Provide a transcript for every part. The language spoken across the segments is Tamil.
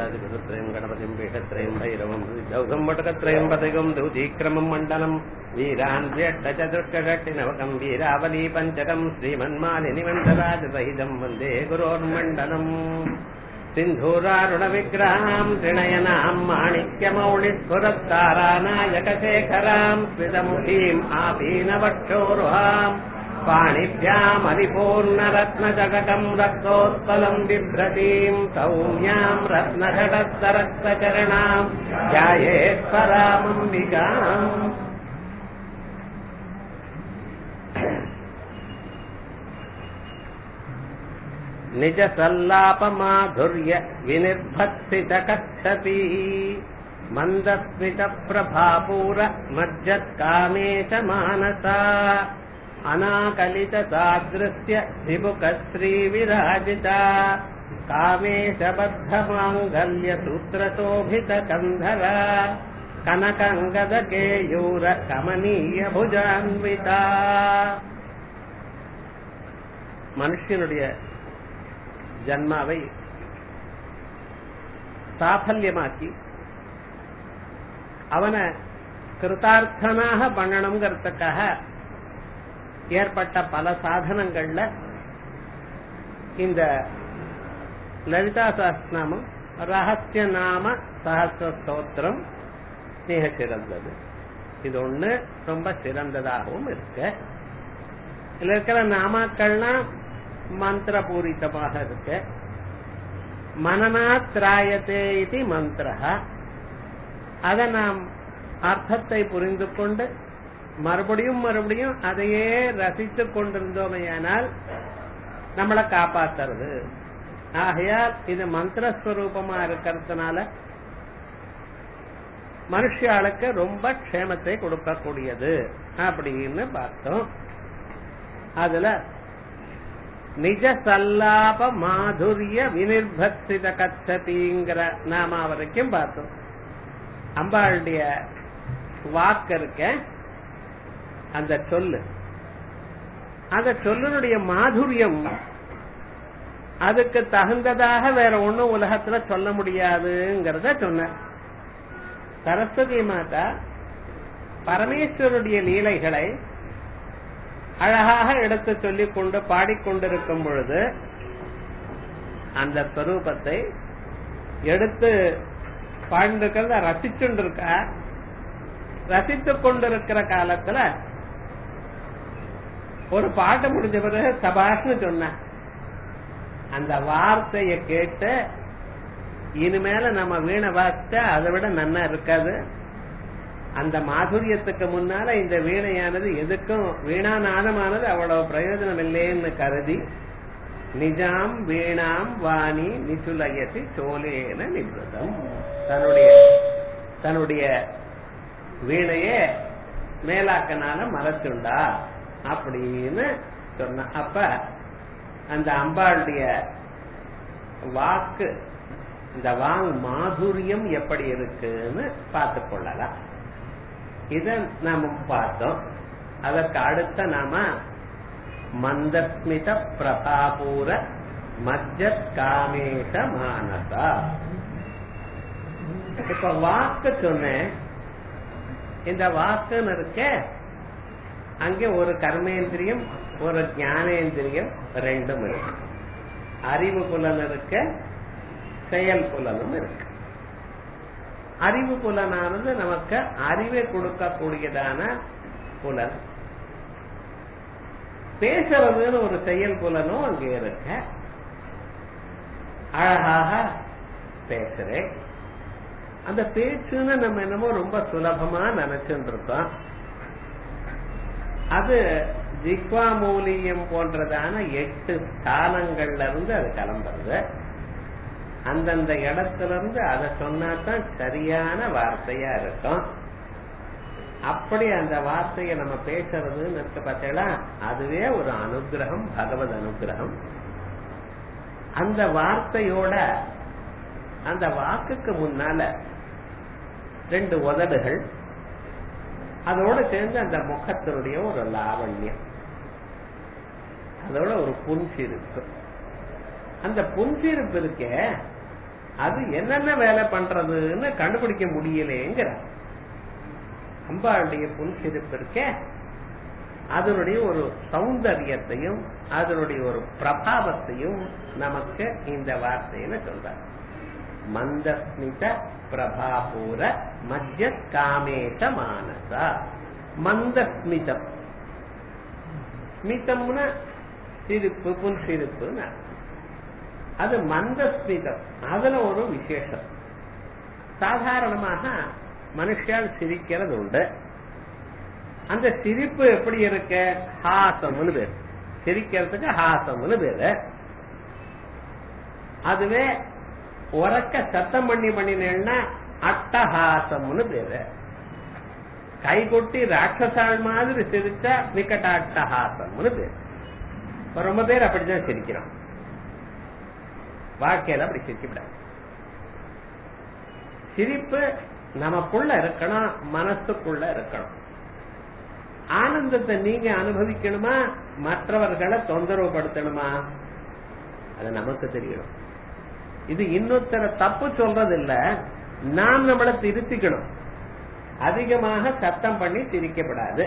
गजाधिपतित्रयम् गणपतिम् पीठत्रयम् भैरवम् दौघम् वटकत्रयम् पदकम् दौतीक्रमम् मण्डलम् वीरान् व्यष्टचतुष्कषट्टिनवकम् वीरावली पञ्चकम् श्रीमन्मालिनिमण्डराजसहितम् वन्दे गुरोर्मण्डलम् सिन्धूरारुणविग्रहाम् त्रिणयनाम् माणिक्यमौलिस्फुरत्तारानायकशेखराम् स्मितमुखीम् आपीनवक्षोरुहाम् पाणिभ्यामरिपूर्णरत्नजगकम् रक्तोत्पलम् बिभ्रतीम् सौम्याम् रत्नघटस्तरक्तचरणाम् ध्यायेत्परामम्बिकाम् निजसल्लापमाधुर्य विनिर्भत्सितकच्छती मन्दस्मितप्रभापूर मज्जत्कामेश मानसा अनाकलिततादृश्य विमुखश्रीविराजिता कामेशबद्धमाङ्गल्यसूत्रशोभितकन्धरा कनकङ्गदकेयूर கமனீயபுஜான்விதா மனுஷனுடைய ஜன்மாவை சாஃபல்யமாக்கி அவனை கிருதார்த்தனாக பண்ணணுங்கிறதுக்காக ஏற்பட்ட பல சாதனங்கள்ல இந்த லலிதா சஹஸ்நாமம் ரகசிய நாம சஹசிர ஸ்தோத்திரம் மிக சிறந்தது இது ஒண்ணு ரொம்ப சிறந்ததாகவும் இருக்கு இதுல இருக்கிற நாமாக்கள்லாம் மந்திர பூரித்தமாக இருக்கு மனநாத்ராயத்தே இது மந்திர அதை நாம் அர்த்தத்தை புரிந்து கொண்டு மறுபடியும் மறுபடியும் அதையே ரசித்துக் கொண்டிருந்தோமையானால் நம்மளை காப்பாத்துறது ஆகையால் இது மந்திரஸ்வரூபமா இருக்கிறதுனால மனுஷாளுக்கு ரொம்ப க்ஷேமத்தை கொடுக்கக்கூடியது அப்படின்னு பார்த்தோம் அதுல நிஜ சல்லாப மாதுரிய வினிர்பக்சித கச்சதிங்கிற நாம வரைக்கும் பார்த்தோம் அம்பாளுடைய வாக்கு இருக்க அந்த சொல்லு அந்த சொல்லுடைய மாதுரியம் அதுக்கு தகுந்ததாக வேற ஒண்ணும் உலகத்துல சொல்ல முடியாதுங்கிறத சொன்ன சரஸ்வதி மாதா பரமேஸ்வருடைய லீலைகளை அழகாக எடுத்து சொல்லிக் கொண்டு பாடிக்கொண்டிருக்கும் பொழுது அந்த ஸ்வரூபத்தை எடுத்து பாடிருக்கிறத ரசிச்சுட்டு இருக்கா ரசித்துக் கொண்டிருக்கிற காலத்துல ஒரு பாட்டு முடிஞ்ச பிறகு சபாஷ்னு சொன்ன அந்த வார்த்தைய கேட்டு இனிமேல நம்ம வீணை வாசிச்சா அதை விட நன்னா இருக்காது அந்த மாதுரியத்துக்கு முன்னால இந்த வீணையானது எதுக்கும் வீணாநாதமானது அவ்வளவு பிரயோஜனம் இல்லைன்னு கருதி நிஜாம் வீணாம் வாணி நிசுலயசி சோலேன நிபுதம் தன்னுடைய தன்னுடைய வீணையே மேலாக்கனால மறைச்சுண்டா அப்படின்னு சொன்ன அப்ப அந்த அம்பாளுடைய வாக்கு இந்த வாங் மாதுரியம் எப்படி இருக்குன்னு பார்த்து கொள்ளலாம் இத நாம பார்த்தோம் அதற்கு அடுத்த நாம மந்தஸ்மித பிரபாபூர மஜ்ஜத் காமேஷ மானசா இப்ப வாக்கு சொன்னேன் இந்த வாக்குன்னு இருக்க அங்கே ஒரு கர்மேந்திரியம் ஒரு ஞானேந்திரியம் ரெண்டும் இருக்கு அறிவு புலன் இருக்க செயல் புலனும் இருக்கு அறிவு புலனானது நமக்கு அறிவை கொடுக்கக்கூடியதான புலன் பேசுறதுன்னு ஒரு செயல் புலனும் அங்கே இருக்க அழகாக பேசுறேன் அந்த பேச்சுன்னு நம்ம என்னமோ ரொம்ப சுலபமா நினைச்சுட்டு இருக்கோம் அது ஜிக்வா மூலியம் போன்றதான எட்டு ஸ்தானங்கள்ல இருந்து அது கிளம்புறது அந்தந்த இடத்துல இருந்து அதை சொன்னாதான் சரியான வார்த்தையா இருக்கும் அப்படி அந்த வார்த்தையை நம்ம பேசுறதுன்னு இருக்க பார்த்தீங்களா அதுவே ஒரு அனுகிரகம் பகவத் அனுகிரகம் அந்த வார்த்தையோட அந்த வாக்குக்கு முன்னால ரெண்டு உதடுகள் அதோட சேர்ந்து அந்த முகத்தினுடைய ஒரு லாவண்யம் அதோட ஒரு புன்சிருப்பு அந்த புன்சிருப்பு இருக்க அது என்னென்ன வேலை பண்றதுன்னு கண்டுபிடிக்க முடியலேங்கிற அம்பாளுடைய புன்சிரிப்பு இருக்கே அதனுடைய ஒரு சௌந்தரியத்தையும் அதனுடைய ஒரு பிரபாவத்தையும் நமக்கு இந்த வார்த்தையில சொல்றார் மந்தஸ்மித பிரபாபூர மத்திய காமேஷ மானசா மந்தஸ்மிதம் ஸ்மிதம்னா சிரிப்பு புன் சிரிப்புன்னு அது மந்தஸ்மிதம் அதுல ஒரு விசேஷம் சாதாரணமாக மனுஷால் சிரிக்கிறது உண்டு அந்த சிரிப்பு எப்படி இருக்க ஹாசம்னு பேர் சிரிக்கிறதுக்கு ஹாசம்னு பேரு அதுவே உறக்க சத்தம் பண்ணி பண்ணினேன்னா அட்டஹாசம்னு பேரு கை கொட்டி ராட்சசாள் மாதிரி சிரிச்சா விக்கட்ட அட்டஹாசம்னு பேரு இப்ப ரொம்ப பேர் அப்படிதான் சிரிக்கிறான் வாழ்க்கையில அப்படி சிரிக்கப்படாது சிரிப்பு நமக்குள்ள இருக்கணும் மனசுக்குள்ள இருக்கணும் ஆனந்தத்தை நீங்க அனுபவிக்கணுமா மற்றவர்களை தொந்தரவு படுத்தணுமா அது நமக்கு தெரியணும் இது இன்னொருத்தர தப்பு சொல்றது இல்ல நாம் நம்மளை திருத்திக்கணும் அதிகமாக சத்தம் பண்ணி சிரிக்கப்படாது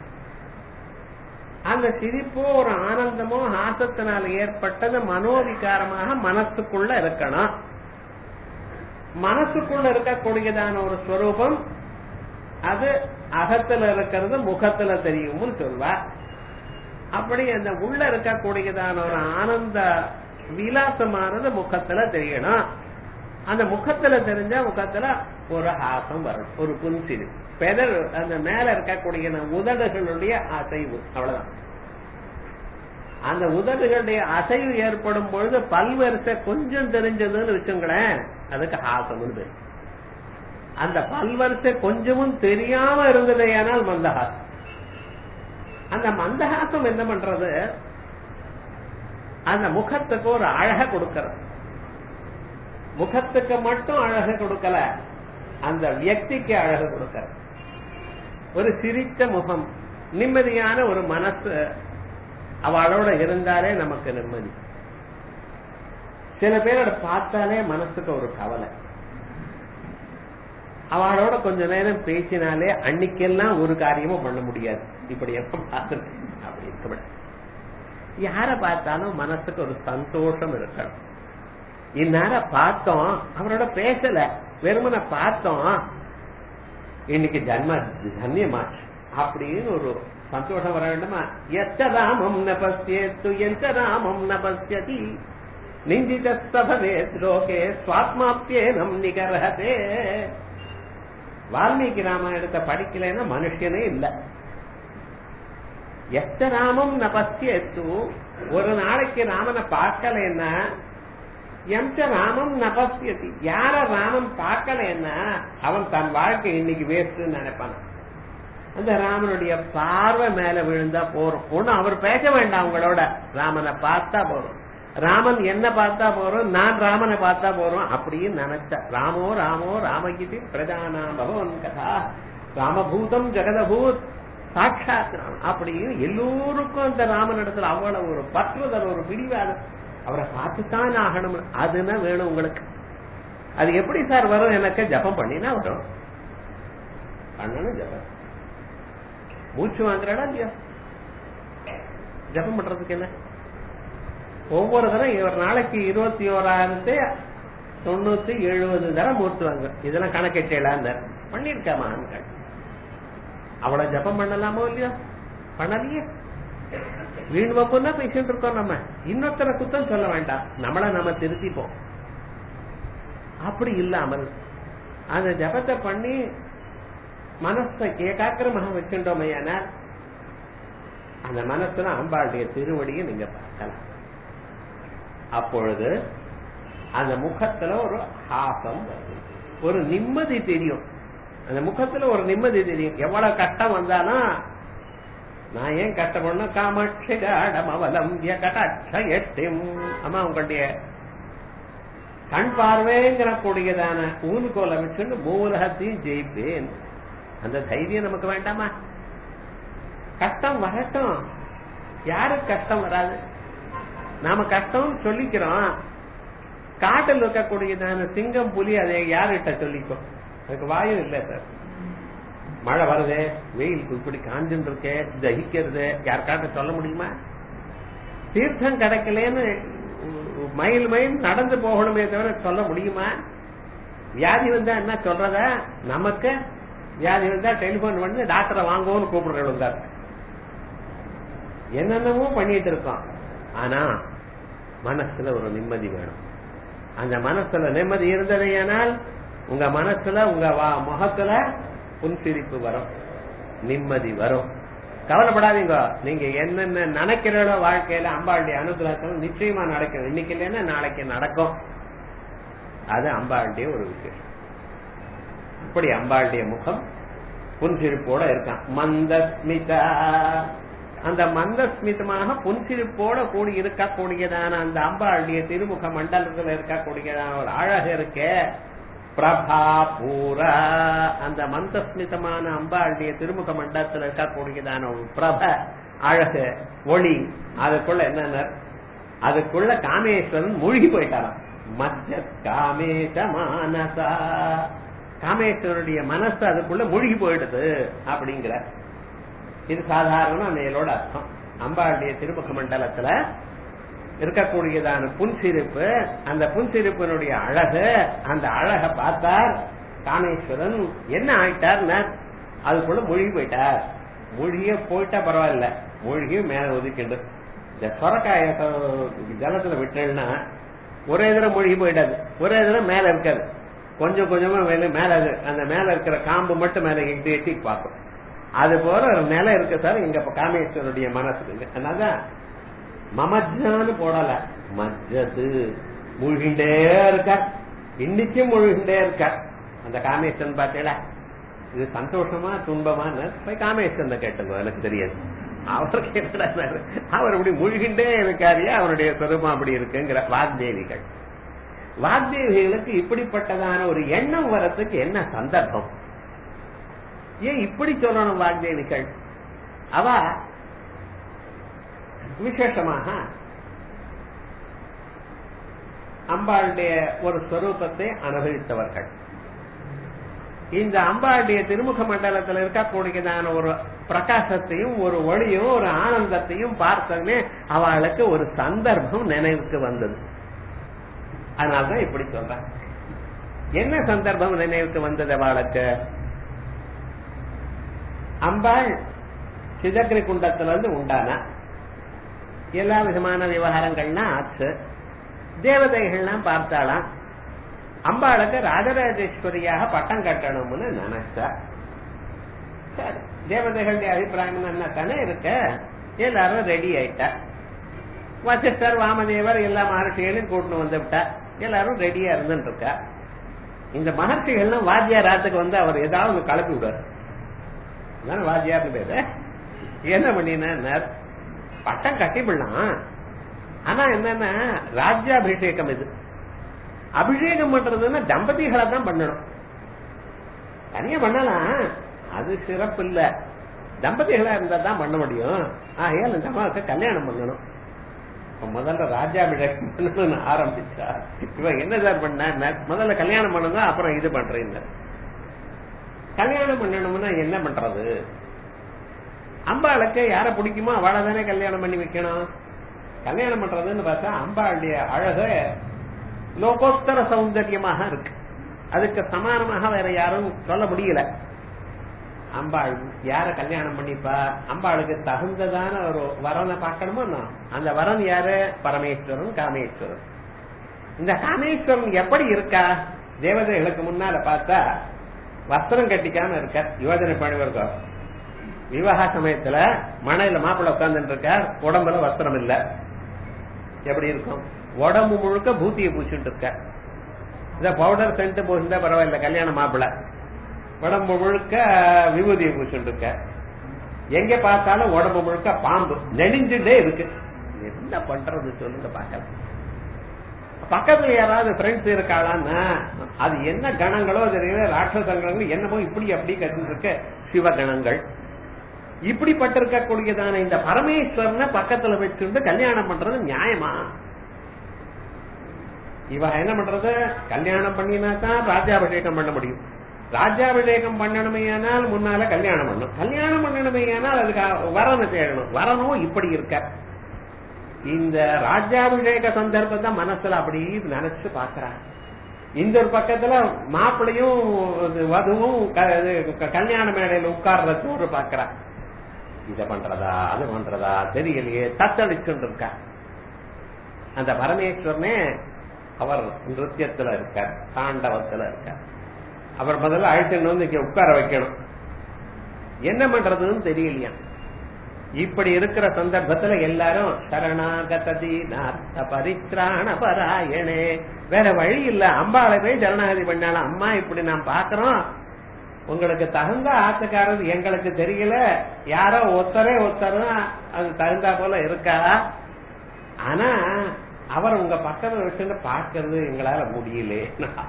அந்த சிரிப்போ ஒரு ஆனந்தமோ ஹாசத்தினால் ஏற்பட்டது மனோவிகாரமாக மனசுக்குள்ள இருக்கணும் மனசுக்குள்ள இருக்கக்கூடியதான ஒரு ஸ்வரூபம் அது அகத்துல இருக்கிறது முகத்துல தெரியும்னு சொல்வார் அப்படி அந்த உள்ள இருக்கக்கூடியதான ஒரு ஆனந்த விலாசமானது முகத்துல தெரியணும் அந்த முகத்துல தெரிஞ்ச முகத்துல ஒரு ஹாசம் வரும் ஒரு புன்சிரி பெதர் அந்த மேல இருக்கக்கூடிய உதடுகளுடைய அசைவு அவ்வளவுதான் அந்த உதடுகளுடைய அசைவு ஏற்படும் பொழுது பல்வரிசை கொஞ்சம் தெரிஞ்சதுன்னு வச்சுங்களேன் அதுக்கு ஹாசம்னு பேர் அந்த பல்வரிசை கொஞ்சமும் தெரியாம இருந்ததையானால் மந்தஹாசம் அந்த மந்தஹாசம் என்ன பண்றது அந்த முகத்துக்கு ஒரு அழக கொடுக்கறது முகத்துக்கு மட்டும் அழகு கொடுக்கல அந்த வியக்திக்கு அழகு கொடுக்கறது ஒரு சிரித்த முகம் நிம்மதியான ஒரு மனசு அவளோட இருந்தாலே நமக்கு நிம்மதி சில பேரோட பார்த்தாலே மனசுக்கு ஒரு கவலை அவளோட கொஞ்ச நேரம் பேசினாலே அன்னைக்கெல்லாம் ஒரு காரியமும் பண்ண முடியாது இப்படி எப்ப பார்த்து அப்படி இருக்க யார பார்த்தாலும் மனசுக்கு ஒரு சந்தோஷம் இருக்கணும் இந்நேரம் பார்த்தோம் அவரோட பேசல வெறுமனை பார்த்தோம் இன்னைக்கு ஜன்ம தன்யமாச்சு அப்படின்னு ஒரு சந்தோஷம் வர வேண்டுமா எத்த ராமம் ந பசியத்து எந்த ராமம் ந பசியதி நிந்தித சபவே ஸ்லோகே சுவாத்மாப்பியேனம் நிகரஹதே வால்மீகி ராமாயணத்தை படிக்கலைன்னா மனுஷனே இல்ல எத்த ராமம் ந பசியத்து ஒரு நாளைக்கு ராமனை பார்க்கலன்னா எந்த ராமம் நபசியதி யார ராமன் பார்க்கலன்னா அவன் தன் வாழ்க்கை இன்னைக்கு வேஸ்ட்னு நினைப்பான் அந்த ராமனுடைய பார்வை மேல விழுந்தா போறோம் ஒண்ணு அவர் பேச வேண்டாம் உங்களோட ராமனை பார்த்தா போறோம் ராமன் என்ன பார்த்தா போறோம் நான் ராமனை பார்த்தா போறோம் அப்படின்னு நினைச்ச ராமோ ராமோ ராமகிதி பிரதானா பகவன் கதா ராமபூதம் ஜெகதபூத் சாட்சாத் அப்படின்னு எல்லோருக்கும் அந்த ராமன் இடத்துல அவ்வளவு ஒரு பற்றுதல் ஒரு பிடிவாதம் அவரை பார்த்துத்தான் ஆகணும் அதுன்னா வேணும் உங்களுக்கு அது எப்படி சார் வரும் எனக்கு ஜபம் பண்ணினா வரும் பண்ணணும் ஜபம் மூச்சு வாங்குறாடா இல்லையா ஜபம் பண்றதுக்கு என்ன ஒவ்வொரு தரம் ஒரு நாளைக்கு இருபத்தி ஓராயிரத்தி தொண்ணூத்தி எழுபது தரம் மூர்த்துவாங்க இதெல்லாம் கணக்கெட்டேலான்னு பண்ணிருக்காமான்னு அவ்வளவு ஜபம் பண்ணலாமோ இல்லையோ பண்ணலையே வீண் வப்புன்னா பேசிட்டு இருக்கோம் நம்ம இன்னொருத்தர குத்தம் சொல்ல வேண்டாம் நம்மள நம்ம திருத்திப்போம் அப்படி இல்லாமல் அந்த ஜபத்தை பண்ணி மனசை ஏகாக்கிரமாக வச்சுட்டோமையான அந்த மனசுல அம்பாளுடைய திருவடியை நீங்க பார்க்கலாம் அப்பொழுது அந்த முகத்துல ஒரு ஹாசம் வரும் ஒரு நிம்மதி தெரியும் அந்த முகத்துல ஒரு நிம்மதி தெரியும் எவ்வளவு கஷ்டம் வந்தாலும் நான் ஏன் கஷ்டப்படணும் காமட்சிகாடம் அவலம்பிய கட்டாட்ச எட்டும் அம்மா உங்களுடைய கண் பார்வைங்கிற கூடியதான ஊனுகோலை வச்சுட்டு மூலகத்தையும் ஜெயிப்பேன் அந்த தைரியம் நமக்கு வேண்டாமா கஷ்டம் வரட்டும் யாருக்கு கஷ்டம் வராது நாம கஷ்டம் சொல்லிக்கிறோம் காட்டில் இருக்கக்கூடியதான சிங்கம் புலி அதை யார்கிட்ட சொல்லிக்கும் அதுக்கு வாயும் இல்லை சார் மழை வருது வெயில் இப்படி காஞ்சுட்டு இருக்கே தகிக்கிறது யாருக்காட்ட சொல்ல முடியுமா தீர்த்தம் கிடைக்கலன்னு மைல் மைல் நடந்து போகணுமே தவிர சொல்ல முடியுமா வியாதி வந்தா என்ன சொல்றத நமக்கு வியாதி வந்தா டெலிபோன் பண்ணி டாக்டரை வாங்குவோம்னு கூப்பிடுறவங்க என்னென்னமோ பண்ணிட்டு இருக்கோம் ஆனா மனசுல ஒரு நிம்மதி வேணும் அந்த மனசுல நிம்மதி இருந்ததையானால் உங்க மனசுல உங்க வா- முகத்துல புன்சிரிப்பு வரும் நிம்மதி வரும் கவலைப்படாதீங்க நீங்க என்னென்ன நினைக்கிறோட வாழ்க்கையில அம்பாளுடைய அனுகிரகத்தில் நிச்சயமா நடக்கும் இன்னைக்கு இல்லைன்னா நாளைக்கு நடக்கும் அது அம்பாளுடைய ஒரு விசேஷம் அப்படி அம்பாளுடைய முகம் புன்சிரிப்போட இருக்கான் மந்தஸ்மிதா அந்த மந்தஸ்மிதமாக புன்சிரிப்போட கூடி இருக்கக்கூடியதான அந்த அம்பாளுடைய திருமுக மண்டலத்தில் இருக்கக்கூடியதான ஒரு அழகு இருக்கே பிரபா பூரா அந்த மந்தஸ்மிதமான அம்பாளுடைய திருமுக மண்டலத்தில் இருக்கக்கூடியதான ஒரு பிரப அழகு ஒளி அதுக்குள்ள என்னென்ன அதுக்குள்ள காமேஸ்வரன் மூழ்கி போயிட்டாராம் மத்திய காமேச மானசா காமேஸ்வரனுடைய மனசு அதுக்குள்ள மூழ்கி போயிடுது அப்படிங்கிற இது சாதாரண மேலோட அர்த்தம் அம்பாளுடைய திருமுக மண்டலத்துல இருக்கக்கூடியதான புன்சிரிப்பு அந்த புன்சிரிப்பினுடைய அழகு அந்த அழகை பார்த்தார் காமேஸ்வரன் என்ன ஆயிட்டார்னா அதுக்குள்ள மூழ்கி போயிட்டார் மூழ்கிய போயிட்டா பரவாயில்ல மூழ்கி மேல ஒதுக்கிண்டு இந்த சொரக்காய ஜலத்துல விட்டேன்னா ஒரே தடவை மூழ்கி போயிடாது ஒரே தடவை மேல இருக்காது கொஞ்சம் கொஞ்சமா மேல மேல இரு- அந்த மேல இருக்கிற காம்பு மட்டும் மேல எட்டி எட்டி பார்க்கும் அது போல ஒரு நிலை இருக்கு சார் இங்க இப்ப காமேஸ்வரனுடைய மனசுக்கு அதனாலதான் மமஜான்னு போடல மஜ்ஜது மூழ்கிண்டே இருக்கார் இன்னைக்கும் மூழ்கிண்டே இருக்கார் அந்த காமேஸ்வரன் பார்த்தீங்களா இது சந்தோஷமா துன்பமான்னு போய் காமேஸ்வரன் கேட்டுங்க எனக்கு தெரியாது அவருக்கு என்னடா அவர் இப்படி மூழ்கிண்டே இருக்காரியா அவருடைய சொரூபம் அப்படி இருக்குங்கிற வாக்தேவிகள் வாக்தேவிகளுக்கு இப்படிப்பட்டதான ஒரு எண்ணம் வரத்துக்கு என்ன சந்தர்ப்பம் ஏன் இப்படி சொல்லணும் வாக்தேவிகள் அவ விசேஷமாக அம்பாளுடைய ஒரு ஸ்வரூபத்தை அனுபவித்தவர்கள் இந்த அம்பாளுடைய திருமுக மண்டலத்தில் இருக்கக்கூடியதான ஒரு பிரகாசத்தையும் ஒரு ஒளியும் ஒரு ஆனந்தத்தையும் பார்த்தோன்னே அவளுக்கு ஒரு சந்தர்ப்பம் நினைவுக்கு வந்தது அதனால்தான் இப்படி சொல்றேன் என்ன சந்தர்ப்பம் நினைவுக்கு வந்தது அவளுக்கு அம்பாள் சிதக்னி குண்டத்துல இருந்து உண்டானா எல்லா விதமான விவகாரங்கள்லாம் ஆச்சு தேவதைகள்லாம் பார்த்தாளாம் அம்பாளுக்கு ராஜராஜேஸ்வரியாக பட்டம் கட்டணும்னு நினைச்சா சரி தேவதைகளுடைய அபிப்பிராயம் என்ன தானே இருக்க எல்லாரும் ரெடி ஆயிட்டா வசிஷ்டர் வாமதேவர் எல்லா மகர்ஷிகளையும் கூட்டிட்டு வந்து விட்டா எல்லாரும் ரெடியா இருந்துட்டு இருக்கா இந்த மகர்ஷிகள்லாம் வாத்தியார் ராத்துக்கு வந்து அவர் ஏதாவது கலப்பி விடுவார் அதான வாத்தியார்னு பேரு என்ன பண்ணினார் பட்டம் கட்டிவிடலாம் ஆனா என்னன்னா ராஜ்யாபிஷேகம் இது அபிஷேகம் பண்றதுன்னா தம்பதிகளை தான் பண்ணணும் தனியா பண்ணலாம் அது சிறப்பு இல்ல தம்பதிகளா இருந்தா தான் பண்ண முடியும் ஆகையால் இந்த அம்மாவுக்கு கல்யாணம் பண்ணணும் இப்ப முதல்ல ராஜாபிஷேகம் பண்ணணும்னு ஆரம்பிச்சா இவன் என்ன சார் பண்ண முதல்ல கல்யாணம் பண்ணுங்க அப்புறம் இது பண்றீங்க கல்யாணம் பண்ணணும்னா என்ன பண்றது அம்பாளுக்கு யார பிடிக்குமோ அவளை தானே கல்யாணம் பண்ணி வைக்கணும் கல்யாணம் பண்றதுன்னு பார்த்தா அம்பாளுடைய அழகு லோகோத்தர சௌந்தரியமாக இருக்கு அதுக்கு சமானமாக வேற யாரும் சொல்ல முடியல அம்பாள் யார கல்யாணம் பண்ணிப்பா அம்பாளுக்கு தகுந்ததான ஒரு வரனை பார்க்கணுமோ நான். அந்த வரன் யாரு பரமேஸ்வரன் காமேஸ்வரன் இந்த காமேஸ்வரன் எப்படி இருக்கா தேவதைகளுக்கு முன்னால பார்த்தா வஸ்திரம் கட்டிக்காம இருக்க யோஜனை பண்ணுவதற்கும் விவாக சமயத்துல மனையில மாப்பிள்ள உட்கார்ந்துட்டு இருக்கார் உடம்புல வஸ்திரம் இல்ல எப்படி இருக்கும் உடம்பு முழுக்க பூத்தியை பூச்சிட்டு இருக்க இந்த பவுடர் சென்ட் பூசிந்தா பரவாயில்ல கல்யாண மாப்பிள்ள உடம்பு முழுக்க விபூதியை பூச்சிட்டு இருக்க எங்க பார்த்தாலும் உடம்பு முழுக்க பாம்பு நெடிஞ்சுட்டே இருக்கு என்ன பண்றது சொல்லுங்க பார்க்கலாம் பக்கத்துல யாராவது ஃப்ரெண்ட்ஸ் இருக்காளான்னா அது என்ன கணங்களோ தெரியல ராட்சச கணங்கள் என்னமோ இப்படி அப்படி கட்டிட்டு இருக்க சிவகணங்கள் இப்படிப்பட்டிருக்கக்கூடியதான இந்த பரமேஸ்வரனை பக்கத்துல வச்சுட்டு கல்யாணம் பண்றது நியாயமா இவ என்ன பண்றது கல்யாணம் பண்ணினா தான் ராஜாபிஷேகம் பண்ண முடியும் ராஜாபிஷேகம் பண்ணணுமேயானால் முன்னால கல்யாணம் பண்ணணும் கல்யாணம் பண்ணணுமேயானால் அதுக்கு வரணும் தேடணும் வரணும் இப்படி இருக்க இந்த ராஜாபிஷேக சந்தர்ப்பத்தை மனசுல அப்படி நினைச்சு பாக்குறாங்க இந்த ஒரு பக்கத்துல மாப்பிளையும் வதுவும் க- இது க- கல்யாண மேடையில உட்கார்றது ஒரு பாக்குறா இத பண்றதா அது பண்றதா தெரியலையே தத்தளிச்சுட்டு இருக்கா அந்த பரமேஸ்வரனே அவர் நிருத்தியத்துல இருக்கார் தாண்டவத்துல இருக்கார் அவர் முதல்ல அழைச்சுன்னு வந்து இங்க உட்கார வைக்கணும் என்ன பண்றதுன்னு தெரியலையா இப்படி இருக்கிற சந்தர்ப்பத்துல எல்லாரும் சரணாகதி நார்த்த பரித்ராண பராயணே வேற வழி இல்ல அம்பாளை போய் சரணாகதி பண்ணாலும் அம்மா இப்படி நான் பாக்குறோம் உங்களுக்கு தகுந்த ஆத்துக்காரர் எங்களுக்கு தெரியல யாரோ ஒருத்தரே ஒருத்தரும் அது தகுந்தா போல இருக்கா ஆனா அவர் உங்க பக்கத்துல வச்சுட்டு பாக்குறது எங்களால முடியல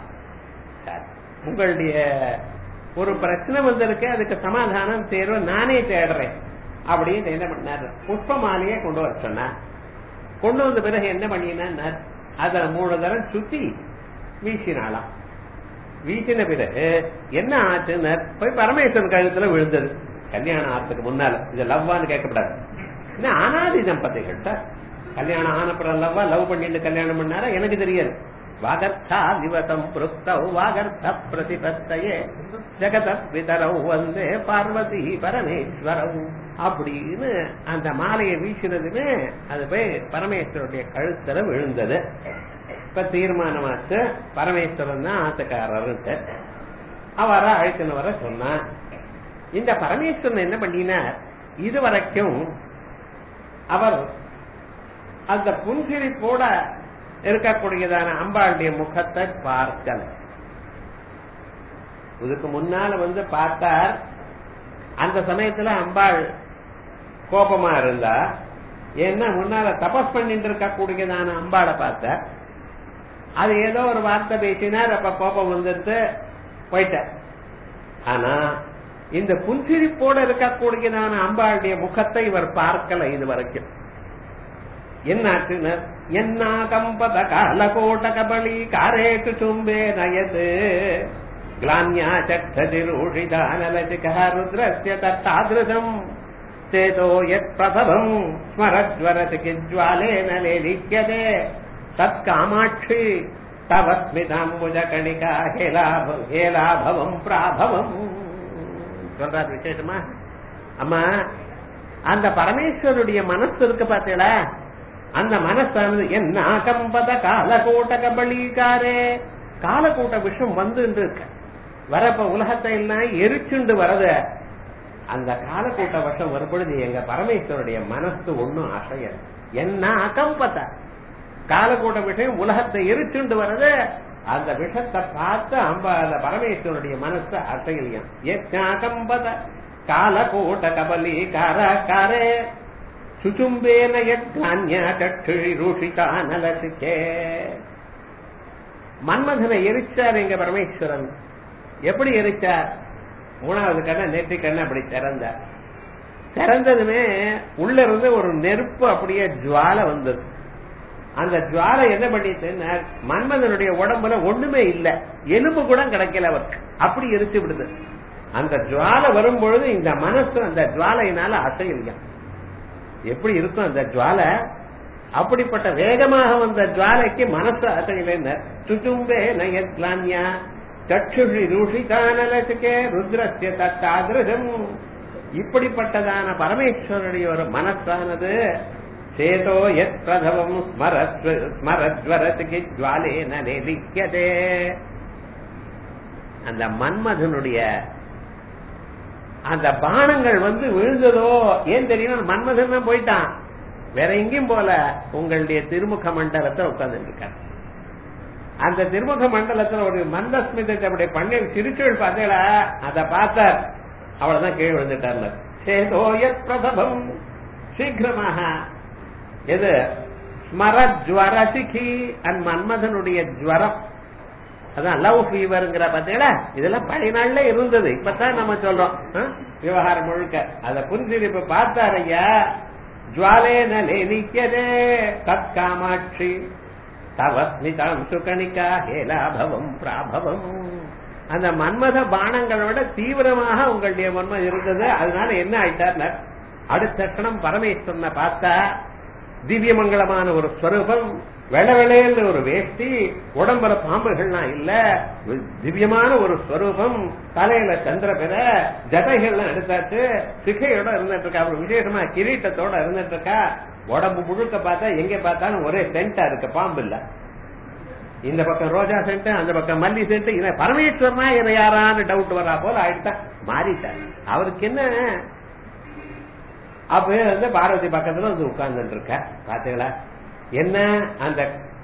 சரி. உங்களுடைய ஒரு பிரச்சனை வந்திருக்கு அதுக்கு சமாதானம் தேர்வு நானே தேடுறேன் அப்படின்னு என்ன பண்ணாரு புஷ்ப மாலையே கொண்டு வர சொன்னார் கொண்டு வந்த பிறகு என்ன பண்ணினார் அத மூணு தரம் சுத்தி வீசினாலாம் வீசின பிறகு என்ன ஆச்சுன்னு போய் பரமேஸ்வரன் கழுத்துல விழுந்தது கல்யாணம் ஆறதுக்கு முன்னால இது லவ்வான்னு கேட்கப்படாது என்ன அனாதி தம்பதிகள் சார் கல்யாணம் ஆனப்புறம் லவ்வா லவ் பண்ணிட்டு கல்யாணம் பண்ணாரா எனக்கு தெரியாது வாகர்த்தா திவசம் புருத்தௌ வாகர்த்த பிரதிபத்தையே ஜெகத பிதரவு வந்தே பார்வதி பரமேஸ்வரவு அப்படின்னு அந்த மாலையை வீசினதுமே அது போய் பரமேஸ்வருடைய கழுத்துல விழுந்தது இப்ப தீர்மானமாச்சு பரமேஸ்வரன் தான் ஆத்துக்காரர்ன்ட்டு அவர அழைத்துன்னு வர சொன்னான் இந்த பரமேஸ்வரன் என்ன பண்ணினார் இதுவரைக்கும் அவர் அந்த புன்சிரிப்போட இருக்கக்கூடியதான அம்பாளுடைய முகத்தை பார்க்கல இதுக்கு முன்னால வந்து பார்த்தார் அந்த சமயத்துல அம்பாள் கோபமா இருந்தா ஏன்னா முன்னால தபஸ் பண்ணிட்டு இருக்கக்கூடியதான அம்பாளை பார்த்தார் அது ஏதோ ஒரு வார்த்தை பேசினார் அப்ப கோபம் வந்துட்டு போயிட்டார் ஆனா இந்த புன்சிரிப்போட இருக்கக்கூடியதான அம்பாளுடைய முகத்தை இவர் பார்க்கல இது வரைக்கும் என்னாச்சுனர் என்னா கம்பத காலகோட்ட கபலி காரேட்டு சும்பே நயது கிளான்யா சக்ஷதிரூஷிதானலசிகா ருத்ரஸ்ய தத்தாதிருதம் சேதோ யத் பிரபவம் ஸ்மரஜ்வரதி கிஜ்வாலேன லேலிக்யதே தத் காமாட்சி தவ ஸ்மிதாம்புஜ கணிகா ஹேலாப ஹேலாபவம் பிராபவம் சொல்றாரு விசேஷமா அம்மா அந்த பரமேஸ்வருடைய மனசு இருக்கு பாத்தீங்களா அந்த மனசானது என்ன கம்பத காலகோட்ட கபலீகாரே காலக்கூட்ட விஷம் வந்து இருக்க வரப்ப உலகத்தை எல்லாம் எரிச்சுண்டு வரத அந்த காலக்கூட்ட வருஷம் வரும்பொழுது எங்க பரமேஸ்வருடைய மனசு ஒண்ணும் அசைய என்ன அகம்பத காலக்கூட்ட விஷயம் உலகத்தை எரிச்சுண்டு வரது அந்த விஷத்தை பார்த்து அம்ப அந்த பரமேஸ்வருடைய மனசு அசையலையும் எக்கம்பத காலக்கூட்ட கபலி காரே சுச்சும்பேன யக்ஞான்ய கட்சி ரூஷிகா நலசிக்கே மன்மதனை எரிச்சார் எங்க பரமேஸ்வரன் எப்படி எரிச்சார் மூணாவது கண்ணை நெற்றி கண்ணை அப்படி திறந்தார் திறந்ததுமே உள்ள இருந்து ஒரு நெருப்பு அப்படியே ஜுவாலை வந்தது அந்த ஜுவாலை என்ன பண்ணிட்டுன்னா மன்மதனுடைய உடம்புல ஒண்ணுமே இல்ல எலும்பு கூட கிடைக்கல அவருக்கு அப்படி எரிச்சு விடுது அந்த ஜுவாலை வரும் பொழுது இந்த மனசு அந்த ஜுவாலையினால அசையலையா எப்படி இருக்கும் அந்த ஜுவாலை அப்படிப்பட்ட வேகமாக வந்த ஜுவாலைக்கு மனசு அசையில சுட்டும்பே நயத்லான்யா சற்றுஷி ரூஷிதானலசுக்கே ருத்ரஸ்ய தத்தாதிருஷம் இப்படிப்பட்டதான பரமேஸ்வரனுடைய ஒரு மனசானது சேதோ எத் பிரதவம் ஸ்மரத்வரத்துக்கு ஜுவாலேன நெலிக்கதே அந்த மன்மதனுடைய அந்த பானங்கள் வந்து விழுந்ததோ ஏன் தெரியும் மன்மதன் தான் போயிட்டான் வேற எங்கேயும் போல உங்களுடைய திருமுக மண்டலத்தை உட்கார்ந்து இருக்கார் அந்த திருமுக மண்டலத்துல ஒரு மந்தஸ்மிதத்தை அப்படி பண்ணி சிரிச்சொல் பார்த்தீங்களா அத பார்த்தார் அவ்வளவுதான் கீழ் விழுந்துட்டார் சேதோயத் பிரதபம் சீக்கிரமாக எது ஸ்மரஜ்வரசிகி அன் மன்மதனுடைய ஜுவரம் அதான் லவ் ஃபீவர்ங்கிற பாத்தீங்களா இதெல்லாம் பழைய நாள்ல இருந்தது இப்பதான் நம்ம சொல்றோம் ஆ? விவகாரம் முழுக்க அத புரிஞ்சிருப்ப பார்த்தாரையா ஜுவாலே நலே நிக்கதே தத் காமாட்சி தவ ஸ்மிதம் சுகணிகா ஹேலாபவம் பிராபவம் அந்த மன்மத பானங்களோட தீவிரமாக உங்களுடைய மன்மம் இருந்தது அதனால என்ன ஆயிட்டார் அடுத்த கணம் பரமேஸ்வரனை பார்த்தா திவ்யமங்கலமான ஒரு ஸ்வரூபம் வெள வெளையன்ற ஒரு வேஷ்டி உடம்புல பாம்புகள்லாம் இல்ல திவ்யமான ஒரு ஸ்வரூபம் தலையில சந்திரபிர ஜடைகள்லாம் எடுத்தாச்சு சிகையோட இருந்துட்டு இருக்கா அப்புறம் விசேஷமா கிரீட்டத்தோட இருந்துட்டு இருக்கா உடம்பு முழுக்க பார்த்தா எங்க பார்த்தாலும் ஒரே சென்டா இருக்கு பாம்பு இல்ல இந்த பக்கம் ரோஜா சென்ட் அந்த பக்கம் மல்லி சென்ட் இதை பரமேஸ்வரனா இதை யாரான்னு டவுட் வரா போல ஆயிட்டா மாறிட்டார் அவருக்கு என்ன அப்ப வந்து பார்வதி பக்கத்துல வந்து உட்கார்ந்துட்டு இருக்க பாத்தீங்களா என்ன அந்த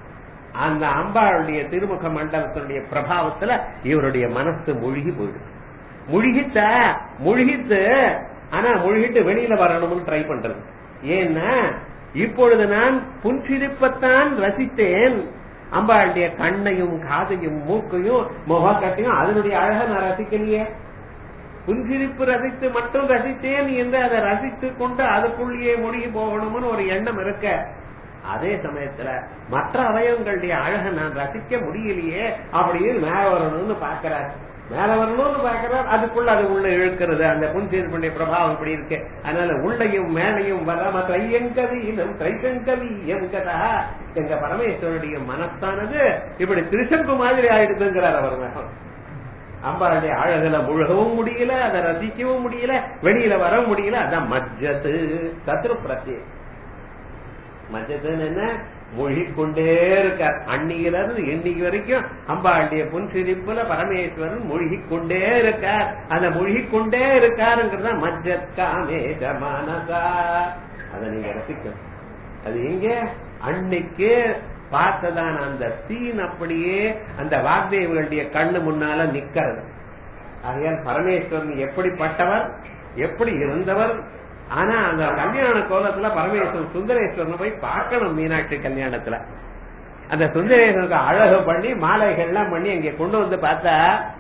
அந்த அம்பாளுடைய திருமுக மண்டலத்தினுடைய பிரபாவத்துல இவருடைய மனசு மூழ்கி போயிடுது முழுகித்த முழுகித்து ஆனா முழுகிட்டு வெளியில வரணும்னு ட்ரை பண்றது ஏன்னா இப்பொழுது நான் புன்சிரிப்பத்தான் ரசித்தேன் அம்பாளுடைய கண்ணையும் காதையும் மூக்கையும் முகக்கட்டையும் அதனுடைய அழக நான் ரசிக்கலையே புன்சிரிப்பு ரசித்து மட்டும் ரசித்தேன் என்று அதை ரசித்து கொண்டு அதுக்குள்ளேயே மூழ்கி போகணும்னு ஒரு எண்ணம் இருக்க அதே சமயத்துல மற்ற அவயவங்களுடைய அழகை நான் ரசிக்க முடியலையே அப்படின்னு மேல வரணும்னு பாக்கிறார் மேல வரணும்னு பாக்கிறார் அதுக்குள்ள அது உள்ள இழுக்கிறது அந்த புன்சிரிப்புடைய பிரபாவம் இப்படி இருக்கு அதனால உள்ளையும் மேலையும் வராம தையங்கவி நம் தைசங்கவி எங்கதா எங்க பரமேஸ்வரனுடைய மனத்தானது இப்படி திருசங்கு மாதிரி ஆயிடுதுங்கிறார் அவர் மேகம் அம்பாளுடைய அழகுல முழுகவும் முடியல அதை ரசிக்கவும் முடியல வெளியில வர முடியல அதான் மஜ்ஜத்து சத்ரு பிரத்யே மஜ்ஜத்துன்னு என்ன மொழிக்கொண்டே இருக்கார் அன்னியில இருந்து இன்னைக்கு வரைக்கும் அம்பாளுடைய புன்சிரிப்புல பரமேஸ்வரன் மூழ்கிக்கொண்டே இருக்கார் அந்த மூழ்கிக்கொண்டே இருக்காருங்கிறத மஜ்ஜத் காமேஜ மனசா அதை நீங்க ரசிக்கணும் அது எங்க அன்னைக்கு பார்த்ததான அந்த சீன் அப்படியே அந்த வாக்தேவர்களுடைய கண்ணு முன்னால நிக்கிறது ஆகையால் பரமேஸ்வரன் எப்படிப்பட்டவர் எப்படி இருந்தவர் ஆனா அந்த கல்யாண கோலத்துல பரமேஸ்வரன் சுந்தரேஸ்வரன் போய் பார்க்கணும் மீனாட்சி கல்யாணத்துல அந்த சுந்தரேஸ்வரனுக்கு அழகு பண்ணி மாலைகள்லாம் பண்ணி அங்க கொண்டு வந்து பார்த்தா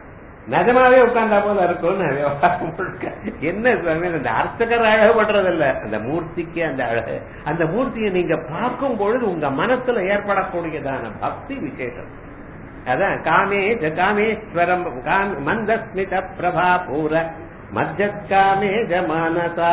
நிஜமாவே உட்கார்ந்தா போல இருக்கும்னு விவகாரம் முழுக்க என்ன சுவாமி அந்த அர்ச்சகர் அழகு பண்றது இல்ல அந்த மூர்த்திக்கு அந்த அழகு அந்த மூர்த்தியை நீங்க பார்க்கும் பொழுது உங்க மனசுல ஏற்படக்கூடியதான பக்தி விசேஷம் அதான் காமே காமேஸ்வரம் மந்தஸ்மித பிரபா பூர மஜ்ஜத் காமே ஜமானதா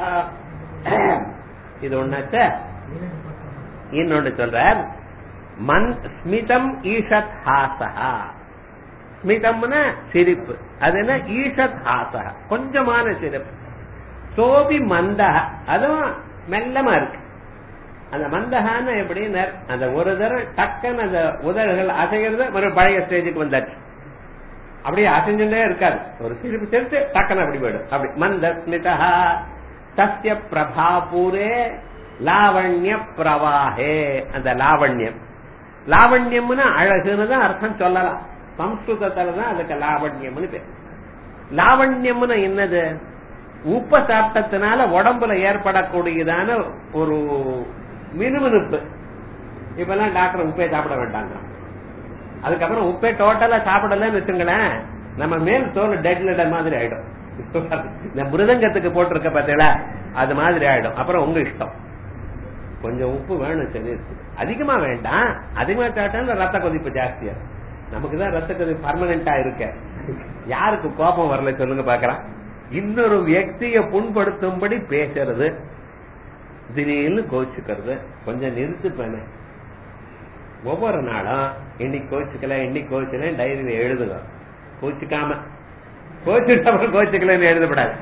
இது ஒண்ணாச்ச இன்னொன்னு சொல்றார் மன் ஸ்மிதம் ஈஷத் ஹாசஹா ஸ்மிதம்னா சிரிப்பு அது என்ன ஈஷத் ஹாசக கொஞ்சமான சிரிப்பு சோபி மந்தக அதுவும் மெல்லமா இருக்கு அந்த மந்தகான எப்படின்னு அந்த ஒரு தடவை டக்குன்னு அந்த உதடுகள் அசைகிறது ஒரு பழைய ஸ்டேஜுக்கு வந்தாச்சு அப்படியே அசைஞ்சுட்டே இருக்காது ஒரு சிரிப்பு சிரித்து டக்குன்னு அப்படி போயிடும் அப்படி மந்த ஸ்மிதா சத்திய பிரபாபூரே லாவண்ய பிரவாஹே அந்த லாவண்யம் லாவண்யம்னு அழகுன்னு தான் அர்த்தம் சொல்லலாம் சம்ஸ்கிருதத்துல தான் அதுக்கு லாவண்யம்னு பேர் லாவண்யம்னு என்னது உப்ப சாப்பிட்டதுனால உடம்புல ஏற்படக்கூடியதான ஒரு மினுமினுப்பு இப்பெல்லாம் டாக்டர் உப்பே சாப்பிட வேண்டாங்க அதுக்கப்புறம் உப்பே டோட்டலா சாப்பிடலன்னு வச்சுங்களேன் நம்ம மேல் தோல் டெட் லிடர் மாதிரி ஆயிடும் இந்த மிருதங்கத்துக்கு போட்டிருக்க பார்த்தீங்களா அது மாதிரி ஆயிடும் அப்புறம் உங்க இஷ்டம் கொஞ்சம் உப்பு வேணும் சரி அதிகமா வேண்டாம் அதிகமா சாப்பிட்டா ரத்த கொதிப்பு ஜாஸ்தியா நமக்கு தான் ரத்த கொதிப்பு பர்மனண்டா இருக்க யாருக்கு கோபம் வரல சொல்லுங்க பாக்கலாம் இன்னொரு வியக்திய புண்படுத்தும்படி பேசுறது திடீர்னு கோச்சுக்கிறது கொஞ்சம் நிறுத்துப்பேனே ஒவ்வொரு நாளும் இன்னைக்கு கோச்சுக்கல இன்னைக்கு கோச்சுக்கல டைரியில எழுதுங்க கோச்சுக்காம கோச்சுட்டு கோச்சுக்கலன்னு எழுதப்படாது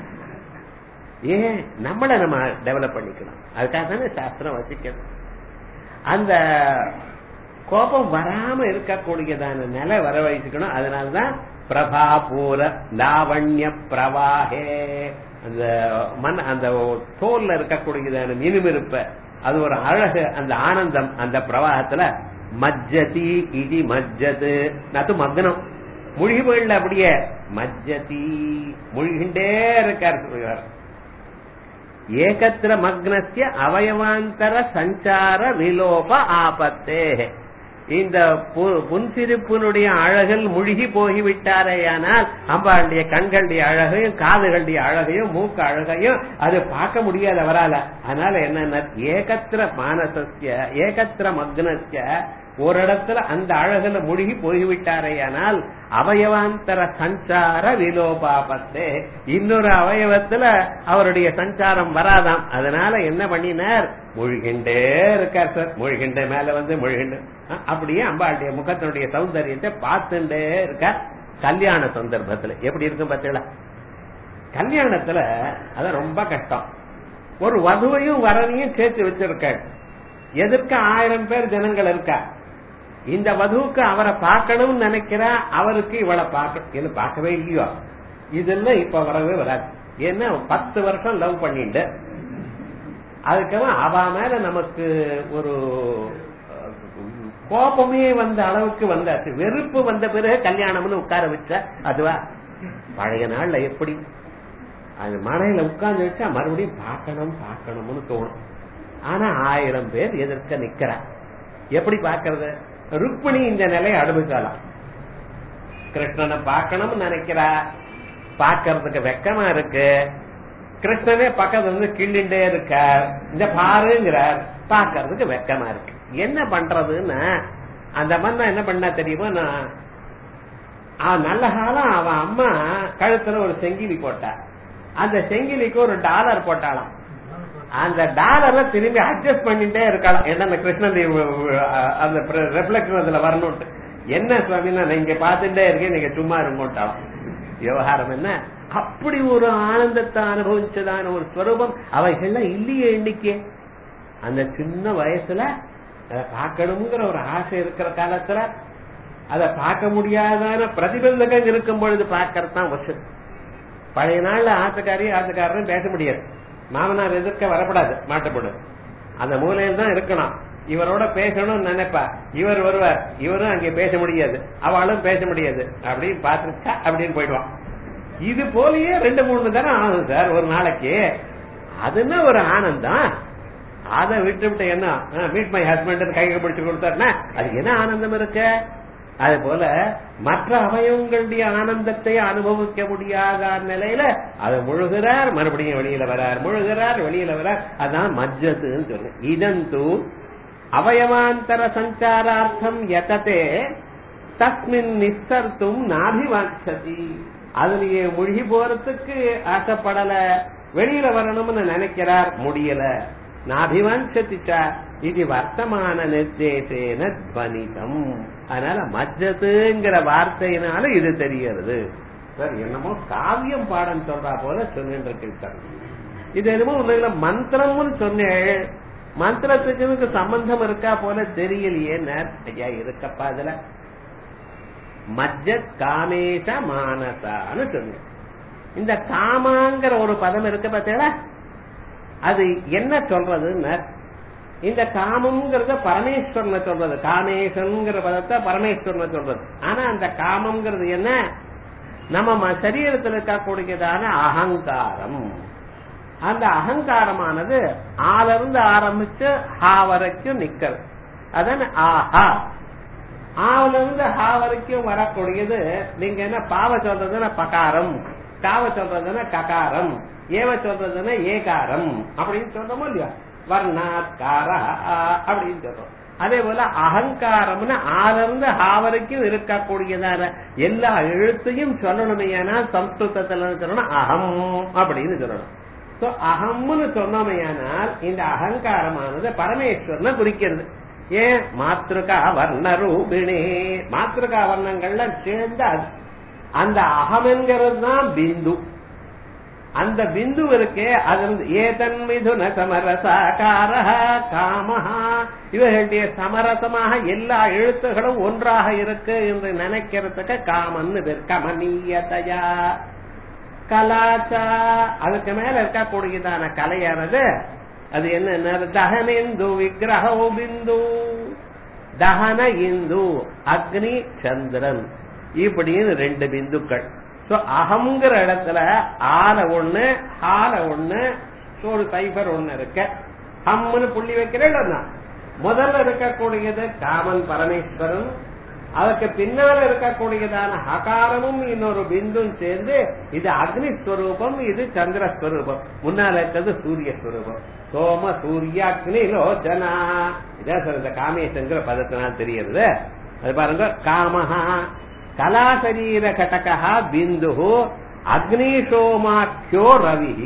ஏன் நம்மள நம்ம டெவலப் பண்ணிக்கணும் அதுக்காக தானே சாஸ்திரம் வச்சுக்கணும் அந்த கோபம் வராம இருக்கக்கூடியதான நிலை வர வச்சுக்கணும் அதனாலதான் பிரபாபூர லாவண்ய பிரவாகே அந்த மண் அந்த தோல்ல இருக்கக்கூடியதான மினுமிருப்ப அது ஒரு அழகு அந்த ஆனந்தம் அந்த பிரவாகத்துல மஜ்ஜதி இடி மஜ்ஜது நது மக்னம் முழுகி போயிடல அப்படியே மஜ்ஜதி முழுகின்றே இருக்கார் சொல்லுவார் ஏகத்திர மக்னஸ்ய அவயவாந்தர சஞ்சார விலோப ஆபத்தே இந்த பு- புன்சிரிப்பினுடைய அழகில் முழுகி போய்விட்டாரேயானால் அம்பாளுடைய கண்களுடைய அழகையும் காதுகளுடைய அழகையும் மூக்கு அழகையும் அது பார்க்க முடியாது அவரால அதனால என்னன்னா ஏகத்திர மானசஸ்ய ஏகத்திர மக்னஸ்ய ஒரு இடத்துல அந்த அழகுல முழுகி போய்விட்டாரேயானால் அவயவாந்தர சஞ்சார விலோபாபத்தே இன்னொரு அவயவத்துல அவருடைய சஞ்சாரம் வராதாம் அதனால என்ன பண்ணினார் முழுகின்றே இருக்கார் சார் முழுகின்ற மேல வந்து முழுகின்ற அஹ், அப்படியே அம்பாளுடைய முகத்தினுடைய சௌந்தரியத்தை பார்த்துட்டே இருக்கார் கல்யாண சந்தர்ப்பத்துல எப்படி இருக்கும் பார்த்தீங்களா கல்யாணத்துல அது ரொம்ப கஷ்டம் ஒரு வதுவையும் வரனையும் சேர்த்து வச்சிருக்காள் எதிர்க்க ஆயிரம் பேர் ஜனங்கள் இருக்கா இந்த வதுவுக்கு அவரை பார்க்கணும்னு நினைக்கிறா அவருக்கு இவளை பார்க்க இது பார்க்கவே இல்லையோ இதெல்லாம் இப்ப வரவே வராது ஏன்னா பத்து வருஷம் லவ் பண்ணிட்டு அதுக்கப்புறம் அவ மேல நமக்கு ஒரு அஹ், கோபமே வந்த அளவுக்கு வந்தாச்சு வெறுப்பு வந்த பிறகு கல்யாணம்னு உட்கார வச்ச அதுவா பழைய நாள்ல எப்படி அது மனையில உட்கார்ந்து வச்சா மறுபடியும் பார்க்கணும் பார்க்கணும்னு தோணும் ஆனா ஆயிரம் பேர் எதிர்க்க நிக்கிறா எப்படி பார்க்கறது ருக்மிணி இந்த நிலையை அனுபவிக்கலாம் கிருஷ்ணனை பார்க்கணும்னு நினைக்கிறா பார்க்கறதுக்கு வெக்கமா இருக்கு கிருஷ்ணனே பக்கத்துல இருந்து கிள்ளிண்டே இருக்கார் இந்த பாருங்கிறார் பார்க்கறதுக்கு வெக்கமா இருக்கு என்ன பண்றதுன்னு அந்த மண்ணா என்ன பண்ணா தெரியுமா நான் அவன் நல்ல காலம் அவன் அம்மா கழுத்துல ஒரு செங்கிலி போட்டா அந்த செங்கிலிக்கு ஒரு டாலர் போட்டாளாம் அந்த டாலரை திரும்பி அட்ஜஸ்ட் பண்ணிட்டே இருக்கலாம் ஏன்னா அந்த கிருஷ்ணன் அந்த ரெஃப்ளெக்ஷன் அதுல வரணும்ட்டு என்ன சுவாமி நான் இங்க பார்த்துட்டே இருக்கேன் நீங்க சும்மா இருங்கோட்டாலும் விவகாரம் என்ன அப்படி ஒரு ஆனந்தத்தை அனுபவிச்சதான ஒரு ஸ்வரூபம் அவைகள்லாம் இல்லையே எண்ணிக்கை அந்த சின்ன வயசுல அதை பார்க்கணுங்கிற ஒரு ஆசை இருக்கிற காலத்துல அதை பார்க்க முடியாதான பிரதிபந்தகம் இருக்கும் பொழுது பார்க்கறது தான் வசதி பழைய நாள்ல ஆத்துக்காரி ஆத்துக்காரரும் பேச முடியாது மாமனார் எதிர்க்க வரப்படாது மாட்டப்படும் அந்த மூலையில் தான் இருக்கணும் இவரோட பேசணும்னு நினைப்பா இவர் வருவார் இவரும் அங்கே பேச முடியாது அவளும் பேச முடியாது அப்படின்னு பார்த்துருக்கா அப்படின்னு போயிடுவான் இது போலயே ரெண்டு மூணு தரம் ஆகும் சார் ஒரு நாளைக்கு அதுன்னா ஒரு ஆனந்தம் அதை விட்டு விட்டு என்ன மீட் மை ஹஸ்பண்ட் கையை பிடிச்சு கொடுத்தாருன்னா அதுக்கு என்ன ஆனந்தம் இருக்கு அது போல மற்ற அவயவங்களுடைய ஆனந்தத்தை அனுபவிக்க முடியாத நிலையில அதை முழுகிறார் மறுபடியும் வெளியில வரார் முழுகிறார் வெளியில வரார் அதான் மஜ்ஜத்துன்னு சொல்லு இதந்து அவயவாந்தர சஞ்சாரார்த்தம் யததே தஸ்மின் நிஸ்தர்த்தும் நாபிவாட்சதி அதுலயே முழுகி போறதுக்கு ஆசைப்படல வெளியில வரணும்னு நினைக்கிறார் முடியல நாபிவாஞ்சதிச்சா இது வர்த்தமான நிர்தேசேன துவனிதம் அதனால மஜ்ஜத்துங்கிற வார்த்தையினால இது தெரிகிறது சார் என்னமோ காவியம் பாடம் சொல்றா போல சொல்லிட்டு இருக்கு சார் இது என்னமோ உண்மையில மந்திரம்னு சொன்னேன் மந்திரத்துக்கு இதுக்கு சம்பந்தம் இருக்கா போல தெரியலையே ஐயா இருக்கப்பா அதுல மஜ்ஜ காமேஷ மானசான்னு சொன்னேன் இந்த காமாங்கிற ஒரு பதம் இருக்கு பார்த்தீங்களா அது என்ன சொல்றதுன்னு இந்த காமம்ங்கிறத பரமேஸ்வரனை சொல்றது காமேஷன்ங்கிற பதத்தை பரமேஸ்வரனை சொல்றது ஆனா அந்த காமம்ங்கிறது என்ன நம்ம ம- சரீரத்தில் இருக்கக்கூடியதான அகங்காரம் அந்த அகங்காரமானது ஆல இருந்து ஆரம்பிச்சு ஹா வரைக்கும் நிக்கிறது அதான் ஆஹா ஆவுல இருந்து ஹா வரைக்கும் வரக்கூடியது நீங்க என்ன பாவ சொல்றதுன்னா பகாரம் காவ சொல்றதுன்னா ககாரம் ஏவ சொல்றதுன்னா ஏகாரம் அப்படின்னு சொல்றோமோ இல்லையா வர்ணாத்கார அப்படின்னு சொல்றோம் அதே போல அகங்காரம்னு ஆல இருந்து ஹா வரைக்கும் இருக்கக்கூடியதான எல்லா எழுத்தையும் சொல்லணுமே ஏன்னா சம்ஸ்கிருதத்துல சொல்லணும் அகம் அப்படின்னு சொல்லணும் சோ அகம்னு சொன்னோமையானால் இந்த அகங்காரமானது பரமேஸ்வரனை குறிக்கிறது ஏன் மாத்திருக்கா வர்ண ரூபிணி மாத்திருக்கா வர்ணங்கள்ல சேர்ந்த அது. அந்த அகம்ங்கிறது தான் பிந்து அந்த பிந்து இருக்கே அது வந்து ஏதன் மிதுன சமரசாகார காமஹா இவர்களுடைய சமரசமாக எல்லா எழுத்துகளும் ஒன்றாக இருக்கு என்று நினைக்கிறதுக்கு காமன்னு பேர் கமனீயதையா கலாச்சா அதுக்கு மேல இருக்கக்கூடியதான கலையானது அது என்ன தகனேந்து விக்கிரகோ பிந்து தகன இந்து அக்னி சந்திரன் இப்படின்னு ரெண்டு பிந்துக்கள் சோ அகங்கிற இடத்துல ஆல ஒண்ணு ஹால ஒண்ணு ஒரு சைபர் ஒண்ணு இருக்கு ஹம்னு புள்ளி வைக்கிறேன் முதல்ல இருக்கக்கூடியது காமன் பரமேஸ்வரன் அதுக்கு பின்னால இருக்கக்கூடியதான ஹகாரமும் இன்னொரு பிந்தும் சேர்ந்து இது அக்னி ஸ்வரூபம் இது சந்திர ஸ்வரூபம் முன்னால இருக்கிறது சூரிய ஸ்வரூபம் சோம சூரிய அக்னி லோச்சனா இதான் சார் இந்த காமேசங்கிற பதத்தினால் தெரியுது அது பாருங்க காமஹா கலாசரீர கடகா பிந்து அக்னி சோமாக்கியோ ரவி